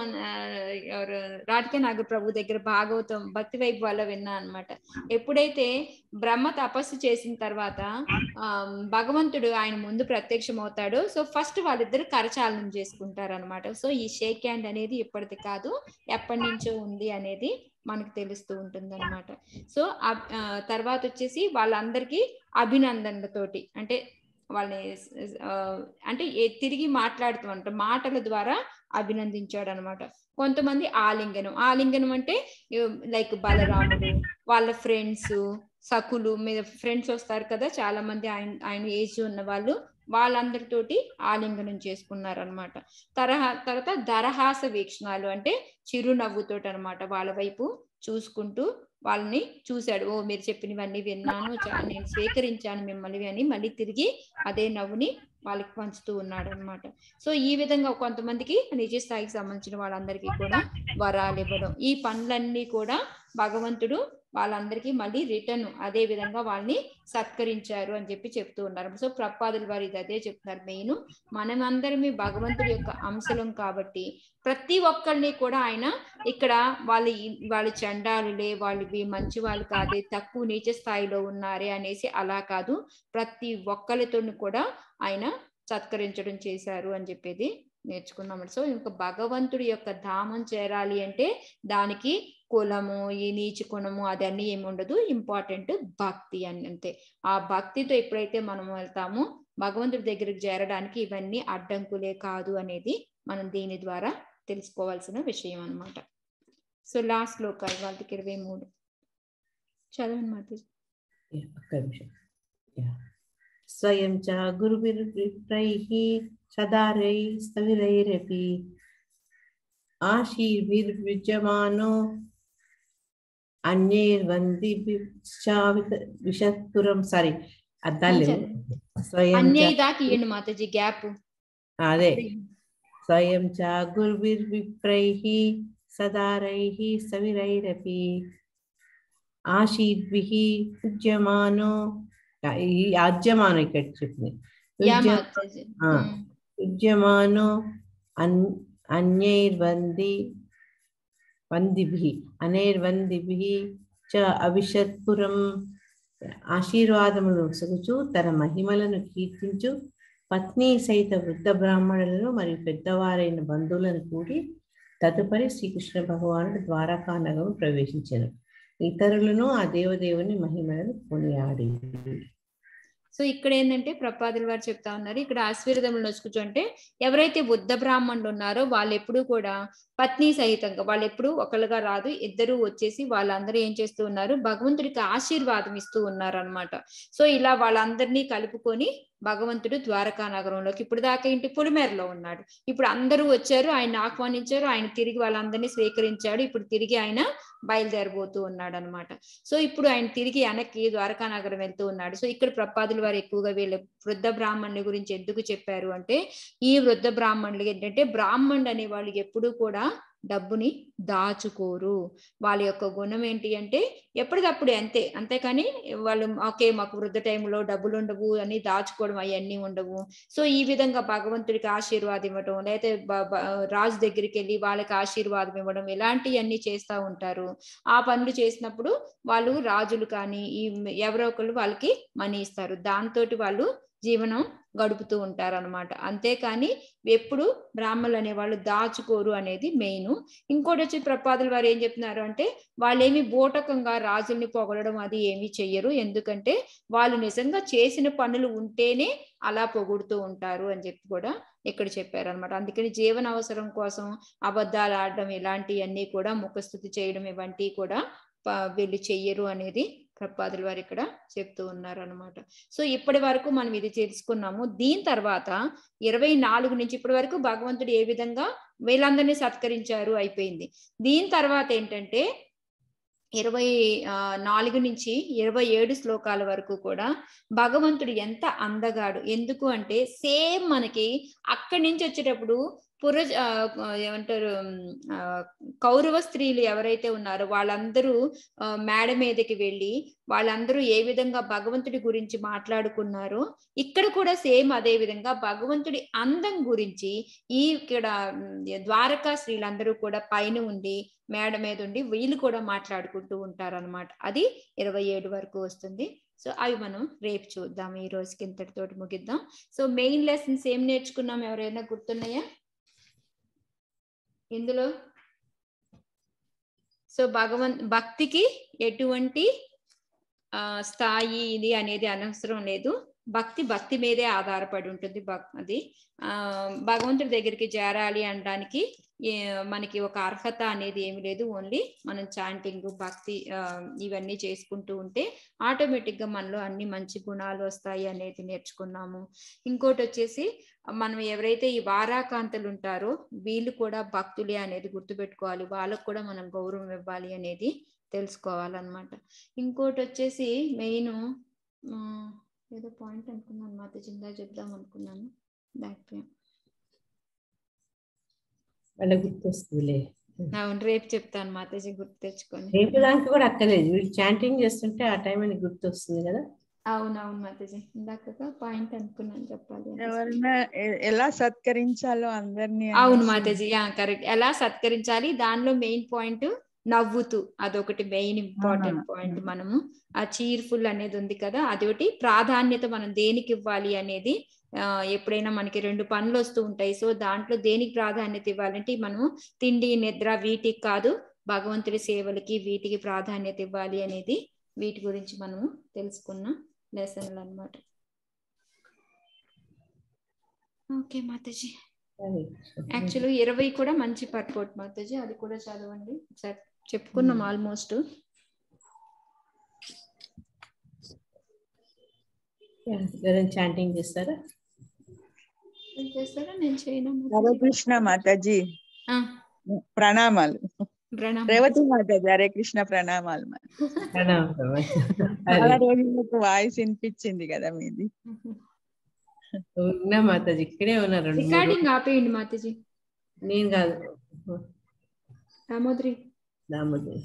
ఎవరు రాధికా నాగ ప్రభు దగ్గర భాగవతం భక్తి వైపు వల్ల విన్నా అన్నమాట ఎప్పుడైతే బ్రహ్మ తపస్సు చేసిన తర్వాత ఆ భగవంతుడు ఆయన ముందు ప్రత్యక్షం అవుతాడు సో ఫస్ట్ వాళ్ళిద్దరు కరచాలనం చేసుకుంటారు అనమాట సో ఈ షేక్ హ్యాండ్ అనేది ఇప్పటిది కాదు ఎప్పటి నుంచో ఉంది అనేది మనకు తెలుస్తూ ఉంటుంది అనమాట సో అబ్- ఆ, తర్వాత వచ్చేసి వాళ్ళందరికీ అభినందనలతోటి అంటే వాళ్ళని స్- ఆ, అంటే ఏ- తిరిగి మాట్లాడుతూ ఉంటాం మాటల ద్వారా అభినందించాడు అనమాట కొంతమంది ఆలింగనం ఆలింగనం అంటే లైక్ బలరాముడు వాళ్ళ ఫ్రెండ్స్ సకులు మీద ఫ్రెండ్స్ వస్తారు కదా చాలా మంది ఆయన ఆయన ఏజ్ ఉన్న వాళ్ళు వాళ్ళందరితోటి ఆలింగనం చేసుకున్నారు అనమాట తరహా తర్వాత దరహాస వీక్షణాలు అంటే చిరునవ్వుతోటి అనమాట వాళ్ళ వైపు చూసుకుంటూ వాళ్ళని చూశాడు ఓ మీరు చెప్పినవన్నీ విన్నాను చా- నేను స్వీకరించాను మిమ్మల్ని అని మళ్ళీ తిరిగి అదే నవ్వుని వాళ్ళకి పంచుతూ ఉన్నాడు అనమాట సో ఈ విధంగా కొంతమందికి నిజ స్థాయికి సంబంధించిన వాళ్ళందరికీ కూడా వరాలు ఇవ్వడం ఈ పనులన్నీ కూడా భగవంతుడు వాళ్ళందరికీ మళ్ళీ రిటర్న్ అదే విధంగా వాళ్ళని సత్కరించారు అని చెప్పి చెప్తూ ఉన్నారు సో ప్రపాదులు వారు ఇది అదే చెప్తున్నారు మెయిన్ మనమందరమే భగవంతుడి యొక్క అంశలం కాబట్టి ప్రతి ఒక్కరిని కూడా ఆయన ఇక్కడ వాళ్ళు ఈ- వాళ్ళు చండాలులే వాళ్ళు వీ- మంచి వాళ్ళు కాదే తక్కువ నీచ స్థాయిలో ఉన్నారే అనేసి అలా కాదు ప్రతి ఒక్కరితో కూడా ఆయన సత్కరించడం చేశారు అని చెప్పేది నేర్చుకున్నాం సో ఇంకా భగవంతుడి యొక్క ధామం చేరాలి అంటే దానికి కులము ఈ నీచు గుణము అదన్నీ ఏమి ఉండదు ఇంపార్టెంట్ భక్తి అని అంతే ఆ భక్తితో ఎప్పుడైతే మనం వెళ్తామో భగవంతుడి దగ్గరికి చేరడానికి ఇవన్నీ అడ్డంకులే కాదు అనేది మనం దీని ద్వారా తెలుసుకోవాల్సిన విషయం అన్నమాట సో లాస్ట్ శ్లోకాలు వాళ్ళకి ఇరవై మూడు చదవండి మాతాజీ Yeah, ఒక్క నిమిషం Yeah. స్వయం చ గురుభిర్విప్రైః సదారై స్థవిరైరపి ఆశీర్భిర్విద్యమానో అన్యైర్వందిభిశ్చావిత విషత్పురం సారీ అద్దాలు లేవు. స్వయం అన్యై చ దాకా ఇవ్వండి మాతాజీ గ్యాప్ అదే స్వయం చ గురుభిర్విప్రైః సదారైః సవిరైరపి ఆశీద్భిః ఉద్యమానో ఈ ఆద్యమానం ఇక్కడ చెప్పింది యా ఉద్య- మాతాజీ ఆ, ఉద్యమానో అన్ అన్యైర్వంది వందిభిः అనైర్వందిభిः చ అవిషత్పురం ఆశీర్వాదములు సగుచు తన మహిమలను కీర్తించు పత్ని సహిత వృద్ధ బ్రాహ్మణులను మరియు పెద్దవారైన బంధువులను కూడి తదుపరి శ్రీకృష్ణ భగవానుడు ద్వారకా నగరం ప్రవేశించారు ఇతరులను ఆ దేవదేవుని మహిమలను కొనియాడి సో ఇక్కడ ఏంటంటే ప్రపాదుల వారు చెప్తా ఉన్నారు ఇక్కడ ఆశీర్వదములు నొచ్చుకుంటూ అంటే ఎవరైతే బుద్ధ బ్రాహ్మణులు ఉన్నారో వాళ్ళు ఎప్పుడూ కూడా పత్ని సహితంగా వాళ్ళు ఎప్పుడు ఒకళ్ళుగా రాదు ఇద్దరు వచ్చేసి వాళ్ళందరూ ఏం చేస్తూ ఉన్నారు భగవంతుడికి ఆశీర్వాదం ఇస్తూ ఉన్నారు అనమాట సో ఇలా వాళ్ళందరినీ కలుపుకొని భగవంతుడు ద్వారకా నగరంలోకి ఇప్పుడు దాకా ఇంటి పులిమేరలో ఉన్నాడు ఇప్పుడు అందరూ వచ్చారు ఆయన ఆహ్వానించారు ఆయన తిరిగి వాళ్ళందరినీ స్వీకరించాడు ఇప్పుడు తిరిగి ఆయన బయలుదేరబోతూ ఉన్నాడు అనమాట సో ఇప్పుడు ఆయన తిరిగి వెనక్కి ద్వారకా నగరం వెళ్తూ ఉన్నాడు సో ఇక్కడ ప్రపాదుల వారు ఎక్కువగా వీళ్ళ వృద్ధ బ్రాహ్మణుల గురించి ఎందుకు చెప్పారు అంటే ఈ వృద్ధ బ్రాహ్మణులు ఏంటంటే బ్రాహ్మణుడు అనే వాళ్ళు ఎప్పుడూ కూడా డబ్బుని దాచుకోరు వాళ్ళ యొక్క గుణం ఏంటి అంటే ఎప్పటికప్పుడు అంతే అంతేకాని వాళ్ళు ఓకే మాకు వృద్ధ టైంలో డబ్బులు ఉండవు అని దాచుకోవడం అవన్నీ ఉండవు సో ఈ విధంగా భగవంతుడికి ఆశీర్వాదం ఇవ్వడం లేకపోతే బ- బ- రాజు దగ్గరికి వెళ్ళి వాళ్ళకి ఆశీర్వాదం ఇవ్వడం ఇలాంటివన్నీ చేస్తూ ఉంటారు ఆ పనులు చేసినప్పుడు వాళ్ళు రాజులు కానీ ఈ ఎవరో ఒకళ్ళు వాళ్ళకి మనీ ఇస్తారు దాంతో వాళ్ళు జీవనం గడుపుతూ ఉంటారు అనమాట అంతేకాని ఎప్పుడు బ్రాహ్మణులు అనే వాళ్ళు దాచుకోరు అనేది మెయిన్ ఇంకోటి వచ్చి ప్రపాదులు వారు ఏం చెప్తున్నారు అంటే వాళ్ళేమి బూటకంగా రాజుల్ని పొగడడం అది ఏమీ చెయ్యరు ఎందుకంటే వాళ్ళు నిజంగా చేసిన పనులు ఉంటేనే అలా పొగుడుతూ ఉంటారు అని చెప్పి కూడా ఇక్కడ చెప్పారు అనమాట అందుకని జీవన అవసరం కోసం అబద్ధాలు ఆడడం ఇలాంటివన్నీ కూడా ముఖస్థుతి చేయడం ఇవంటివి కూడా ప- వీళ్ళు చెయ్యరు అనేది ప్రపాదుల వారు ఇక్కడ చెప్తూ ఉన్నారు అనమాట సో ఇప్పటి వరకు మనం ఇది తెలుసుకున్నాము దీని తర్వాత ఇరవై నాలుగు నుంచి ఇప్పటి వరకు భగవంతుడు ఏ విధంగా వీళ్ళందరినీ సత్కరించారు అయిపోయింది దీని తర్వాత ఏంటంటే ఇరవై ఆ, నాలుగు నుంచి ఇరవై ఏడు శ్లోకాల వరకు కూడా భగవంతుడు ఎంత అందగాడు ఎందుకు అంటే సేమ్ మనకి అక్కడి నుంచి వచ్చేటప్పుడు పుర ఆ, ఏమంటారు ఉమ్, ఆ, కౌరవ స్త్రీలు ఎవరైతే ఉన్నారో వాళ్ళందరూ ఆ, మేడ మీదకి వెళ్ళి వాళ్ళందరూ ఏ విధంగా భగవంతుడి గురించి మాట్లాడుకున్నారో ఇక్కడ కూడా సేమ్ అదే విధంగా భగవంతుడి అందం గురించి ఈ ఇక్కడ ఉమ్, ద్వారకా స్త్రీలందరూ కూడా పైన ఉండి మేడ మీద ఉండి వీళ్ళు కూడా మాట్లాడుకుంటూ ఉంటారు అనమాట అది ఇరవై ఏడు వరకు వస్తుంది సో అవి మనం రేపు చూద్దాం ఈ రోజుకి ఇంతటితోటి ముగిద్దాం సో మెయిన్ లెసన్స్ ఏం నేర్చుకున్నాం ఎవరైనా గుర్తున్నాయా ఇందులో సో భగవన్ భక్తికి ఎటువంటి ఆ, స్థాయి ఇది అనేది అనవసరం లేదు భక్తి భక్తి మీదే ఆధారపడి ఉంటుంది భక్ అది ఆ భగవంతుడి దగ్గరికి చేరాలి అనడానికి ఏ- మనకి ఒక అర్హత అనేది ఏమి లేదు ఓన్లీ మనం చాంటింగ్ భక్తి ఆ, ఇవన్నీ చేసుకుంటూ ఉంటే ఆటోమేటిక్ గా మనలో అన్ని మంచి గుణాలు వస్తాయి అనేది నేర్చుకున్నాము ఇంకోటి వచ్చేసి మనం ఎవరైతే ఈ వారాకాంతలు ఉంటారో వీళ్ళు కూడా భక్తులే అనేది గుర్తుపెట్టుకోవాలి వాళ్ళకు కూడా మనం గౌరవం ఇవ్వాలి అనేది తెలుసుకోవాలన్నమాట ఇంకోటి వచ్చేసి మెయిన్ ఏదో పాయింట్ అనుకున్నాను మాత జిందా చెప్దాం అనుకున్నాను దాటిపోయాం వాళ్ళకి గుర్తొస్తుందిలే అవును రేపు చెప్తాను మాతాజీ గుర్తు తెచ్చుకొని రేపు దానికి కూడా అక్కర్లేదు వీళ్ళు చాంటింగ్ చేస్తుంటే ఆ టైం అని గుర్తొస్తుంది కదా అవును అవును మాతాజీ ఇందాక పాయింట్ అనుకున్నాను చెప్పాలి అని. ఎవరన్నా ఎ- ఎలా సత్కరించాలో అందరినీ అవును అనేసి. మాతాజీ కరెక్ట్ ఎలా సత్కరించాలి దానిలో మెయిన్ పాయింట్ నవ్వుతూ అదొకటి మెయిన్ ఇంపార్టెంట్ ఆహా. పాయింట్ మనము ఆ చీర్ఫుల్ అనేది ఉంది కదా అది ఒకటి ప్రాధాన్యత మనం దేనికి ఇవ్వాలి అనేది ఆ, ఎప్పుడైనా మనకి రెండు పనులు వస్తూ ఉంటాయి సో దాంట్లో దేనికి ప్రాధాన్యత ఇవ్వాలంటే మనము తిండి నిద్ర వీటికి కాదు భగవంతుడి సేవలకి వీటికి ప్రాధాన్యత ఇవ్వాలి అనేది వీటి గురించి మనము తెలుసుకున్న లెసన్లు అన్నమాట ఓకే మాతాజీ యాక్చువల్లీ ఇరవై కూడా మంచి పర్పోర్ట్ మాతాజీ అది కూడా చదవండి ఒకసారి చెప్పుకున్నాం ఆల్మోస్ట్ ఎవరైనా చాంటింగ్ చేస్తారా చేస్తారా నేను చేయను హరే కృష్ణ మాతాజీ ఆ, ప్రణామాలు ప్రణామం రేవతి మాతాజీ హరే కృష్ణ ప్రణామాలు మా- చాలా రోజులకు వాయిస్ వినిపించింది కదా మీది ఉన్నా మాతాజీ ఇక్కడే ఉన్నారు రెండు మూడు రికార్డింగ్ ఆపేయండి మాతాజీ నేను కాదు దామోదరి దామోదర్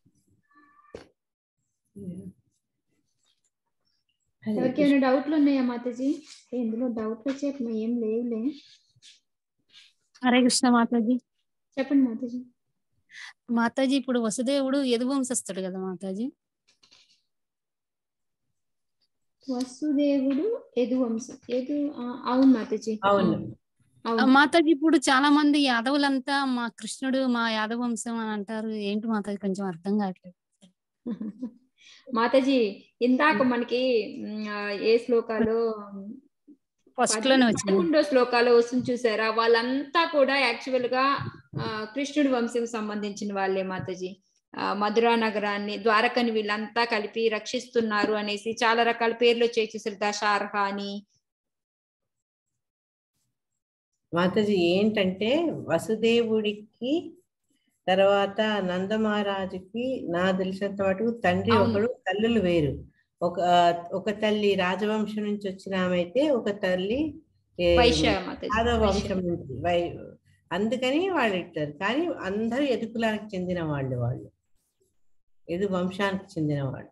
ఎవరికైనా డౌట్లు ఉన్నాయా మాతాజీ ఇందులో డౌట్లు వచ్చే ఏం లేవులే హరే కృష్ణ మాతాజీ చెప్పండి మాతాజీ మాతాజీ ఇప్పుడు వసుదేవుడు యదువంశస్థుడు కదా మాతాజీ వసుదేవుడు యదు వంశం యదు ఆ, అవును మాతాజీ అవును. ఆ, అవును మాతాజీ ఇప్పుడు చాలా మంది యాదవులంతా మా కృష్ణుడు మా యాదవ వంశం అని అంటారు ఏంటి మాతాజీ కొంచెం అర్థం కావట్లేదు మాతాజీ ఇందాక మనకి మ్, ఆ, ఏ శ్లోకాలు ఫస్ట్ లోనే వచ్చింది పదకొండో శ్లోకాలు వస్తుంది చూసారా వాళ్ళంతా కూడా యాక్చువల్ గా ఆ, కృష్ణుడి వంశం సంబంధించిన వాళ్ళే మాతాజీ ఆ, మధురా నగరాన్ని ద్వారకని వీళ్ళంతా కలిపి రక్షిస్తున్నారు అనేసి చాలా రకాల పేర్లు వచ్చాయి చూసారు దశార్హ అని మాతాజీ ఏంటంటే వసుదేవుడికి తర్వాత నందమహారాజుకి నా తెలిసినంత మటుకు తండ్రి అవును. ఒకడు తల్లులు వేరు ఒక ఒక తల్లి రాజవంశం నుంచి వచ్చిన ఆమె అయితే ఒక తల్లి ఏ, వైశ్య మాతాజీ యాదవ వైశ్య. వంశం నుంచి వై అందుకని వాళ్ళు ఇట్టారు కానీ అందరూ ఎదుకులానికి చెందిన వాళ్ళు వాళ్ళు ఎదు వంశానికి చెందిన వాళ్ళు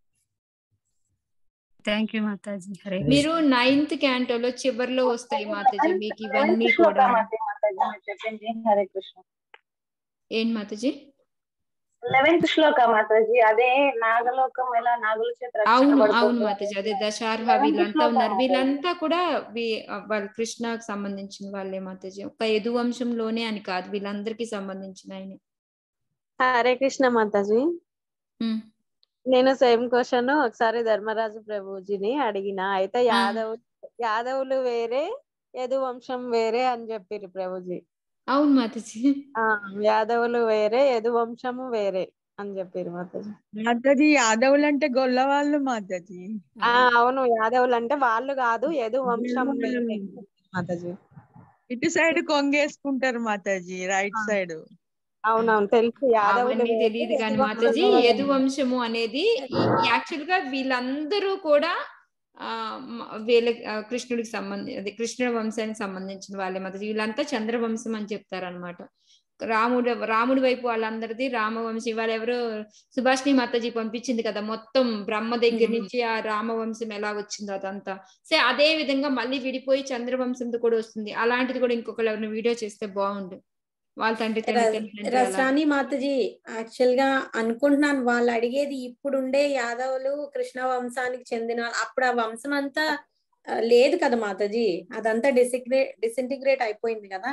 థ్యాంక్ యూ మాతాజీ హరే మీరు నైన్త్ క్యాంటోలో చివర్లో వస్తాయి మాతాజీ మీకు ఇవన్నీ లెవెన్త్ కూడా శ్లోకం అదే మాతాజీ మీరు చెప్పింది హరే కృష్ణ ఏం మాతాజీ లెవెన్త్ శ్లోక మాతాజీ అదే నాగలోకం ఎలా నాగుల చేత అవును అవును రక్షించబడుతుందో మాతాజీ అదే దశార్హ Eleventh వీళ్ళంతా శ్లోకం ఉన్నారు మాతాజీ. వీళ్ళంతా కూడా వీ- వాళ్ళ కృష్ణకు సంబంధించిన వాళ్ళే మాతాజీ ఒక యదు వంశంలోనే అని కాదు వీళ్ళందరికీ సంబంధించిన ఆయన హరే కృష్ణ మాతాజీ ఉమ్. నేను సేమ్ క్వశ్చన్ ఒకసారి ధర్మరాజు ప్రభుజీని అడిగిన అయితే ఆ. యాదవ్ యాదవులు వేరే యదు వంశం వేరే అని చెప్పిర్రు ప్రభుజీ అవును మాతాజీ ఆ యాదవులు వేరే యదు వంశము వేరే అని చెప్పిర్రు మాతాజీ మాతాజీ యాదవులు అంటే గొల్ల వాళ్ళు మాతాజీ ఆ అవును యాదవులు అంటే వాళ్ళు కాదు యదు వంశం వేరే మాతాజీ ఇటు సైడ్ కొంగేసుకుంటారు మాతాజీ రైట్ సైడ్ అవునవును తెలుసు యాదవులు అవన్నీ వేరే, తెలియదు కానీ యదు మాతాజీ వంశం వేరే. యదు వంశము అనేది యాక్చువల్ గా వీళ్ళందరూ కూడా ఆ మ- వీళ్ళ ఆ, కృష్ణుడికి సంబంధి అదే కృష్ణుడి వంశానికి సంబంధించిన వాళ్ళే మాతాజీ వీళ్ళంతా చంద్రవంశం అని చెప్తారనమాట రాముడు రాముడి వైపు వాళ్ళందరిది రామవంశం ఇవాళ ఎవరో సుభాష్ని మాతాజీ పంపించింది కదా మొత్తం బ్రహ్మ దగ్గర నుంచి ఆ రామవంశం ఎలా వచ్చిందో అదంతా సే అదే విధంగా మళ్ళీ విడిపోయి చంద్రవంశంతో కూడా వస్తుంది అలాంటిది కూడా ఇంకొకరు ఎవరైనా వీడియో చేస్తే బాగుండు వాళ్ళ తండ్రి తండ్రి తండ్రి తండ్రి అలా. రసాని మాతజీ యాక్చువల్ గా అనుకుంటున్నాను వాళ్ళు అడిగేది ఇప్పుడుండే యాదవులు కృష్ణ వంశానికి చెందిన వాళ్ళు. అప్పుడు ఆ వంశం అంతా ఆ, లేదు కదా మాతాజీ అదంతా డిసిగ్రేట్ డిసింటిగ్రేట్ అయిపోయింది కదా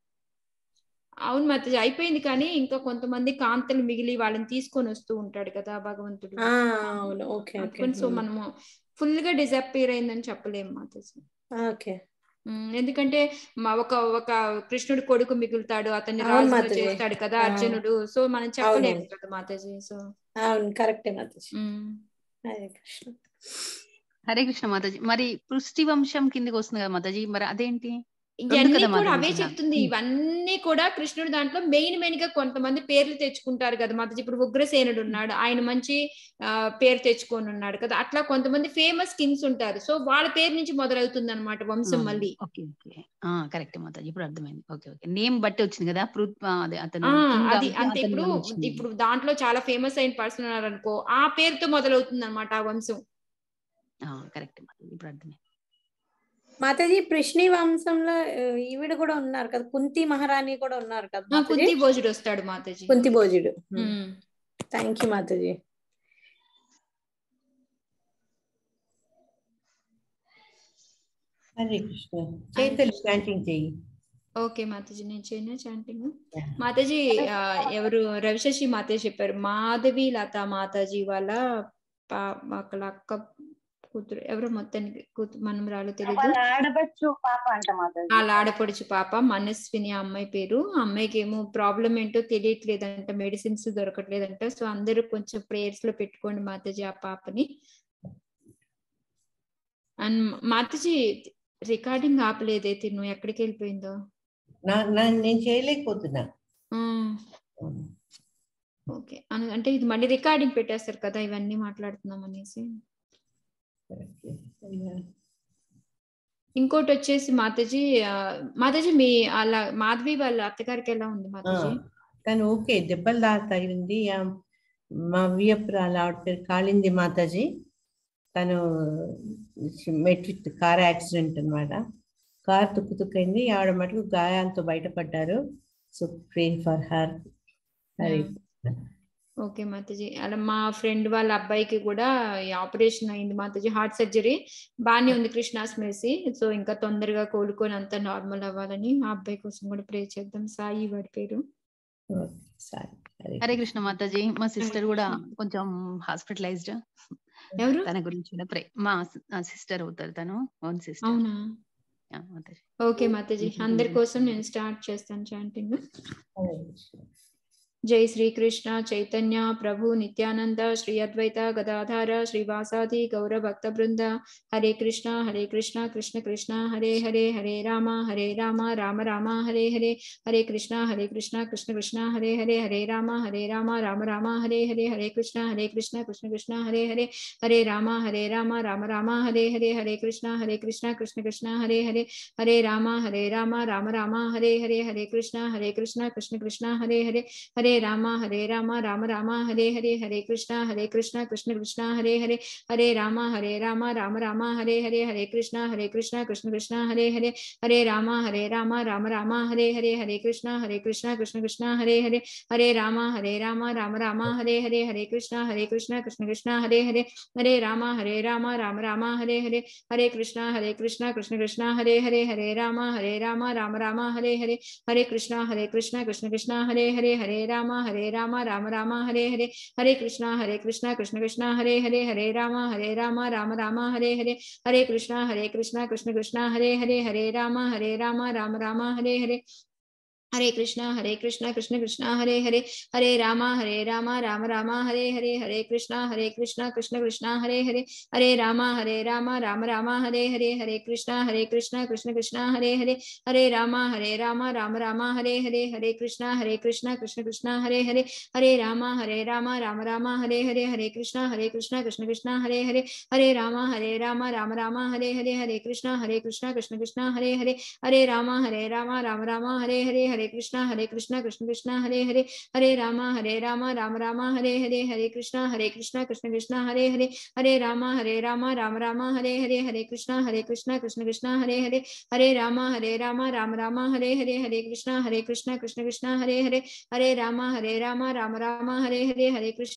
అవును మాతాజీ అయిపోయింది కానీ ఇంకా కొంతమంది కాంతలు మిగిలి వాళ్ళని తీసుకొని వస్తూ ఉంటాడు కదా భగవంతుడు ఆ అవును ఓకే ఓకే అందుకని సో మనము ఫుల్ గా డిజపీర్ అయిందని చెప్పలేము మాతాజీ ఓకే ఉమ్, ఎందుకంటే మా ఒక ఒక కృష్ణుడు కొడుకు మిగులుతాడు అతన్ని అవును రాజుగా మాతాజీ. చేస్తాడు కదా ఆ. అర్జునుడు సో మనం చెప్పలేము అవునవును. కదా మాతాజీ సో అవును కరెక్టే మాతాజీ ఉమ్. హరే కృష్ణ హరే కృష్ణ మాతాజీ మరి పృష్టి వంశం కిందికి వస్తుంది కదా మాతాజీ మరి అదేంటి రెండు ఇవన్నీ కదా కూడా మాతాజీ అవే చిన్న. చెప్తుంది ఇవన్నీ కూడా కృష్ణుడు దాంట్లో మెయిన్ మెయిన్ గా కొంతమంది పేర్లు తెచ్చుకుంటారు కదా మాతాజీ ఇప్పుడు ఉగ్రసేనుడు ఉన్నాడు ఆయన మంచి ఆ, పేరు తెచ్చుకొని ఉన్నాడు కదా అట్లా కొంతమంది ఫేమస్ కింగ్స్ ఉంటారు సో వాళ్ళ పేరు నుంచి మొదలవుతుంది అనమాట వంశం ఆ, మళ్ళీ ఓకే ఓకే ఆ కరెక్ట్ మాతాజీ ఇప్పుడు అర్థమైంది ఓకే ఓకే నేమ్ బట్టి వచ్చింది కదా పృ- ఆ, అదే అతను ఆ king అది కాబట్టి అంతే అతని ఇప్పుడు వల్ల వచ్చింది. ఇప్పుడు దాంట్లో చాలా ఫేమస్ అయిన పర్సన్ ఉన్నారు అనుకో ఆ పేరుతో మొదలవుతుంది అనమాట ఆ వంశం ఆ కరెక్ట్ మాతాజీ ఇప్పుడు అర్థమైంది మాతాజీ కృష్ణి వంశంలో ఆ, ఈవిడ కూడా ఉన్నారు కదా కుంతి మహారాణి కూడా ఉన్నారు కదా ఆ, మాతాజీ? కుంతి భోజుడు వస్తాడు మాతాజీ కుంతి భోజుడు um. Thank you Mataji Hare Krishna Chaitanya chanting చెయ్యి ఓకే మాతాజీ నేను చేయనా చాంటింగ్ మాతాజీ ఆ, ఎవరు రవిశశి మాతాజీ చెప్పారు మాధవి లత మాతాజీ వాళ్ళ పా వాళ్ళ అక్క కూతురు ఎవరు మొత్తానికి కూతురు మనం రాలో తెలియదు వాళ్ళ ఆడపడుచు పాప అంట మాతాజీ వాళ్ళ ఆడపడుచు పాప మనస్విని ఆ అమ్మాయి పేరు ఆ అమ్మాయికి ఏమో ప్రాబ్లం ఏంటో తెలియట్లేదంట మెడిసిన్స్ దొరకట్లేదంట సో అందరూ కొంచెం ప్రేయర్స్ లో పెట్టుకోండి మాతాజీ ఆ పాపని అండ్ మాతాజీ రికార్డింగ్ ఆపలేదైతే నువ్వు ఎక్కడికి వెళ్ళిపోయిందో నా నా- నేను చేయలేకపోతున్నా ఓకే అంటే ఇది మళ్ళీ రికార్డింగ్ పెట్టేస్తారు కదా ఇవన్నీ మాట్లాడుతున్నాం అనేసి ఇంకోటి వచ్చేసి మాతాజీ ఆ, మాతాజీ మీ అలా మాధవి వాళ్ళ అత్తగారికి ఎలా ఉంది ఆ, మాతాజీ తను ఓకే దెబ్బలు దా తగిలింది ఆ, మా వియప్రాలు ఆవిడ పేరు కాళింది మాతాజీ తను మెట్ విత్ కార్ యాక్సిడెంట్ అన్నమాట కార్ తుక్కు తుక్కైంది ఆవిడ మటుకు గాయాలతో బయటపడ్డారు so pray for her Hare okay mataji అలా మా ఫ్రెండ్ వాళ్ళ అబ్బాయికి కూడా ఆపరేషన్ అయింది మాతాజీ హార్ట్ సర్జరీ బాగానే ఉంది కృష్ణాస్ మెర్సీ సో ఇంకా తొందరగా కోలుకొని అంతా నార్మల్ అవ్వాలని ఆ అబ్బాయి కోసం కూడా ప్రే చేద్దాం సాయి వాడి పేరు హరే కృష్ణ మాతాజీ మా సిస్టర్ కూడా కొంచెం హాస్పిటలైజ్డ్ ఎవరు తన గురించి కూడా ప్రే మా సిస్టర్ అవుతారు తను ఓన్ సిస్టర్ అవునా ఆ, మాతాజీ ఓకే మాతాజీ అందరి కోసం నేను స్టార్ట్ చేస్తాను చాంటింగ్ జై శ్రీకృష్ణ చైతన్య ప్రభు నిత్యానంద శ్రీ అద్వైత గదాధార శ్రీవాసాది గౌర భక్త బృంద హరే కృష్ణ హరే కృష్ణ కృష్ణ కృష్ణ హరే హరే హరే రామ హరే రామ రామ రామ హరే హరే హరే కృష్ణ హరే కృష్ణ కృష్ణ కృష్ణ హరే హరే హరే రామ హరే రామ రామ రామ హరే హరే హరే కృష్ణ హరే కృష్ణ కృష్ణ కృష్ణ హరే హరే హరే రామ హరే రామ రామ రామ హరే హరే హరే కృష్ణ హరే కృష్ణ కృష్ణ కృష్ణ హరే హరే హరే రామ హరే రామ రామ రామ హరే హరే హరే కృష్ణ హరే కృష్ణ కృష్ణ కృష్ణ హరే హరే హరే రామ హరే రామ రామ రామ హరే హరే హరే కృష్ణ హరే కృష్ణ కృష్ణ కృష్ణ హరే హరే హరే రామ హరే రామ రామ రామ హరే హరే హరే కృష్ణ హరే కృష్ణ కృష్ణ కృష్ణ హరే హరే హరే రామ హరే రామ రామ రామ హరే హరే హరే కృష్ణ హరే కృష్ణ కృష్ణ కృష్ణ హరే హరే హరే రామ హరే రామ రామ రామ హరే హరే హరే కృష్ణ హరే కృష్ణ కృష్ణ కృష్ణ హరే హరే హరే రామ హరే రామ రామ రామ హరే హరే హరే కృష్ణ హరే కృష్ణ కృష్ణ కృష్ణ హరే హరే హరే రామ హరే రామ రామ రామ హరే హరే హరే కృష్ణ హరే కృష్ణ కృష్ణ కృష్ణ హరే హరే హరే రామ హరే రామ రామ రామ హరే హరే హరే కృష్ణ హరే కృష్ణ కృష్ణ కృష్ణ హరే హరే హరే రామ హరే రామ రామ రామ హరే హరే హరే కృష్ణ హరే కృష్ణ కృష్ణ కృష్ణ హరే హరే హరే రామ హరే రామ రామ రామ హరే హరే హరే కృష్ణ హరే కృష్ణ కృష్ణ కృష్ణ హరే హరే హరే రామ హరే రామ రామ రామ హరే హరే హరే కృష్ణ హరే కృష్ణ కృష్ణ కృష్ణ హరే హరే హరే రామ హరే రామ రామ రామ హరే హరే హరే కృష్ణ హరే కృష్ణ కృష్ణ కృష్ణ హరే హరే హరే రామ హరే రామ రామ రామ హరే హరే హరే కృష్ణ హరే కృష్ణ కృష్ణ కృష్ణ హరే హరే హరే రామ హరే రామ రామ రామ హరే హరే హరే కృష్ణ హరే కృష్ణ కృష్ణ కృష్ణ హరే హరే హరే రామ హరే రామ రామ రామ హరే హరే హరే కృష్ణ హరే కృష్ణ కృష్ణ కృష్ణ హరే హరే హరే రామ హరే రామ రామ రామ హరే హరే హరే కృష్ణ హరే కృష్ణ కృష్ణ కృష్ణ హరే హరే హరే రామ హరే రామ రామ రామ హరే హరే హరే కృష్ణ హరే కృష్ణ కృష్ణ కృష్ణ హరే హరే హరే రామ హరే రామ రామ రామ హరే హరే హరే కృష్ణ హరే కృష్ణ కృష్ణ కృష్ణ హరే హరే హరే రామ హరే రామ రామ రామ హరే హరే హరే కృష్ణ హరే కృష్ణ కృష్ణ కృష్ణ హరే హరే హరే రామ హరే రామ రామ రామ హరే హరే హరే కృష్ణ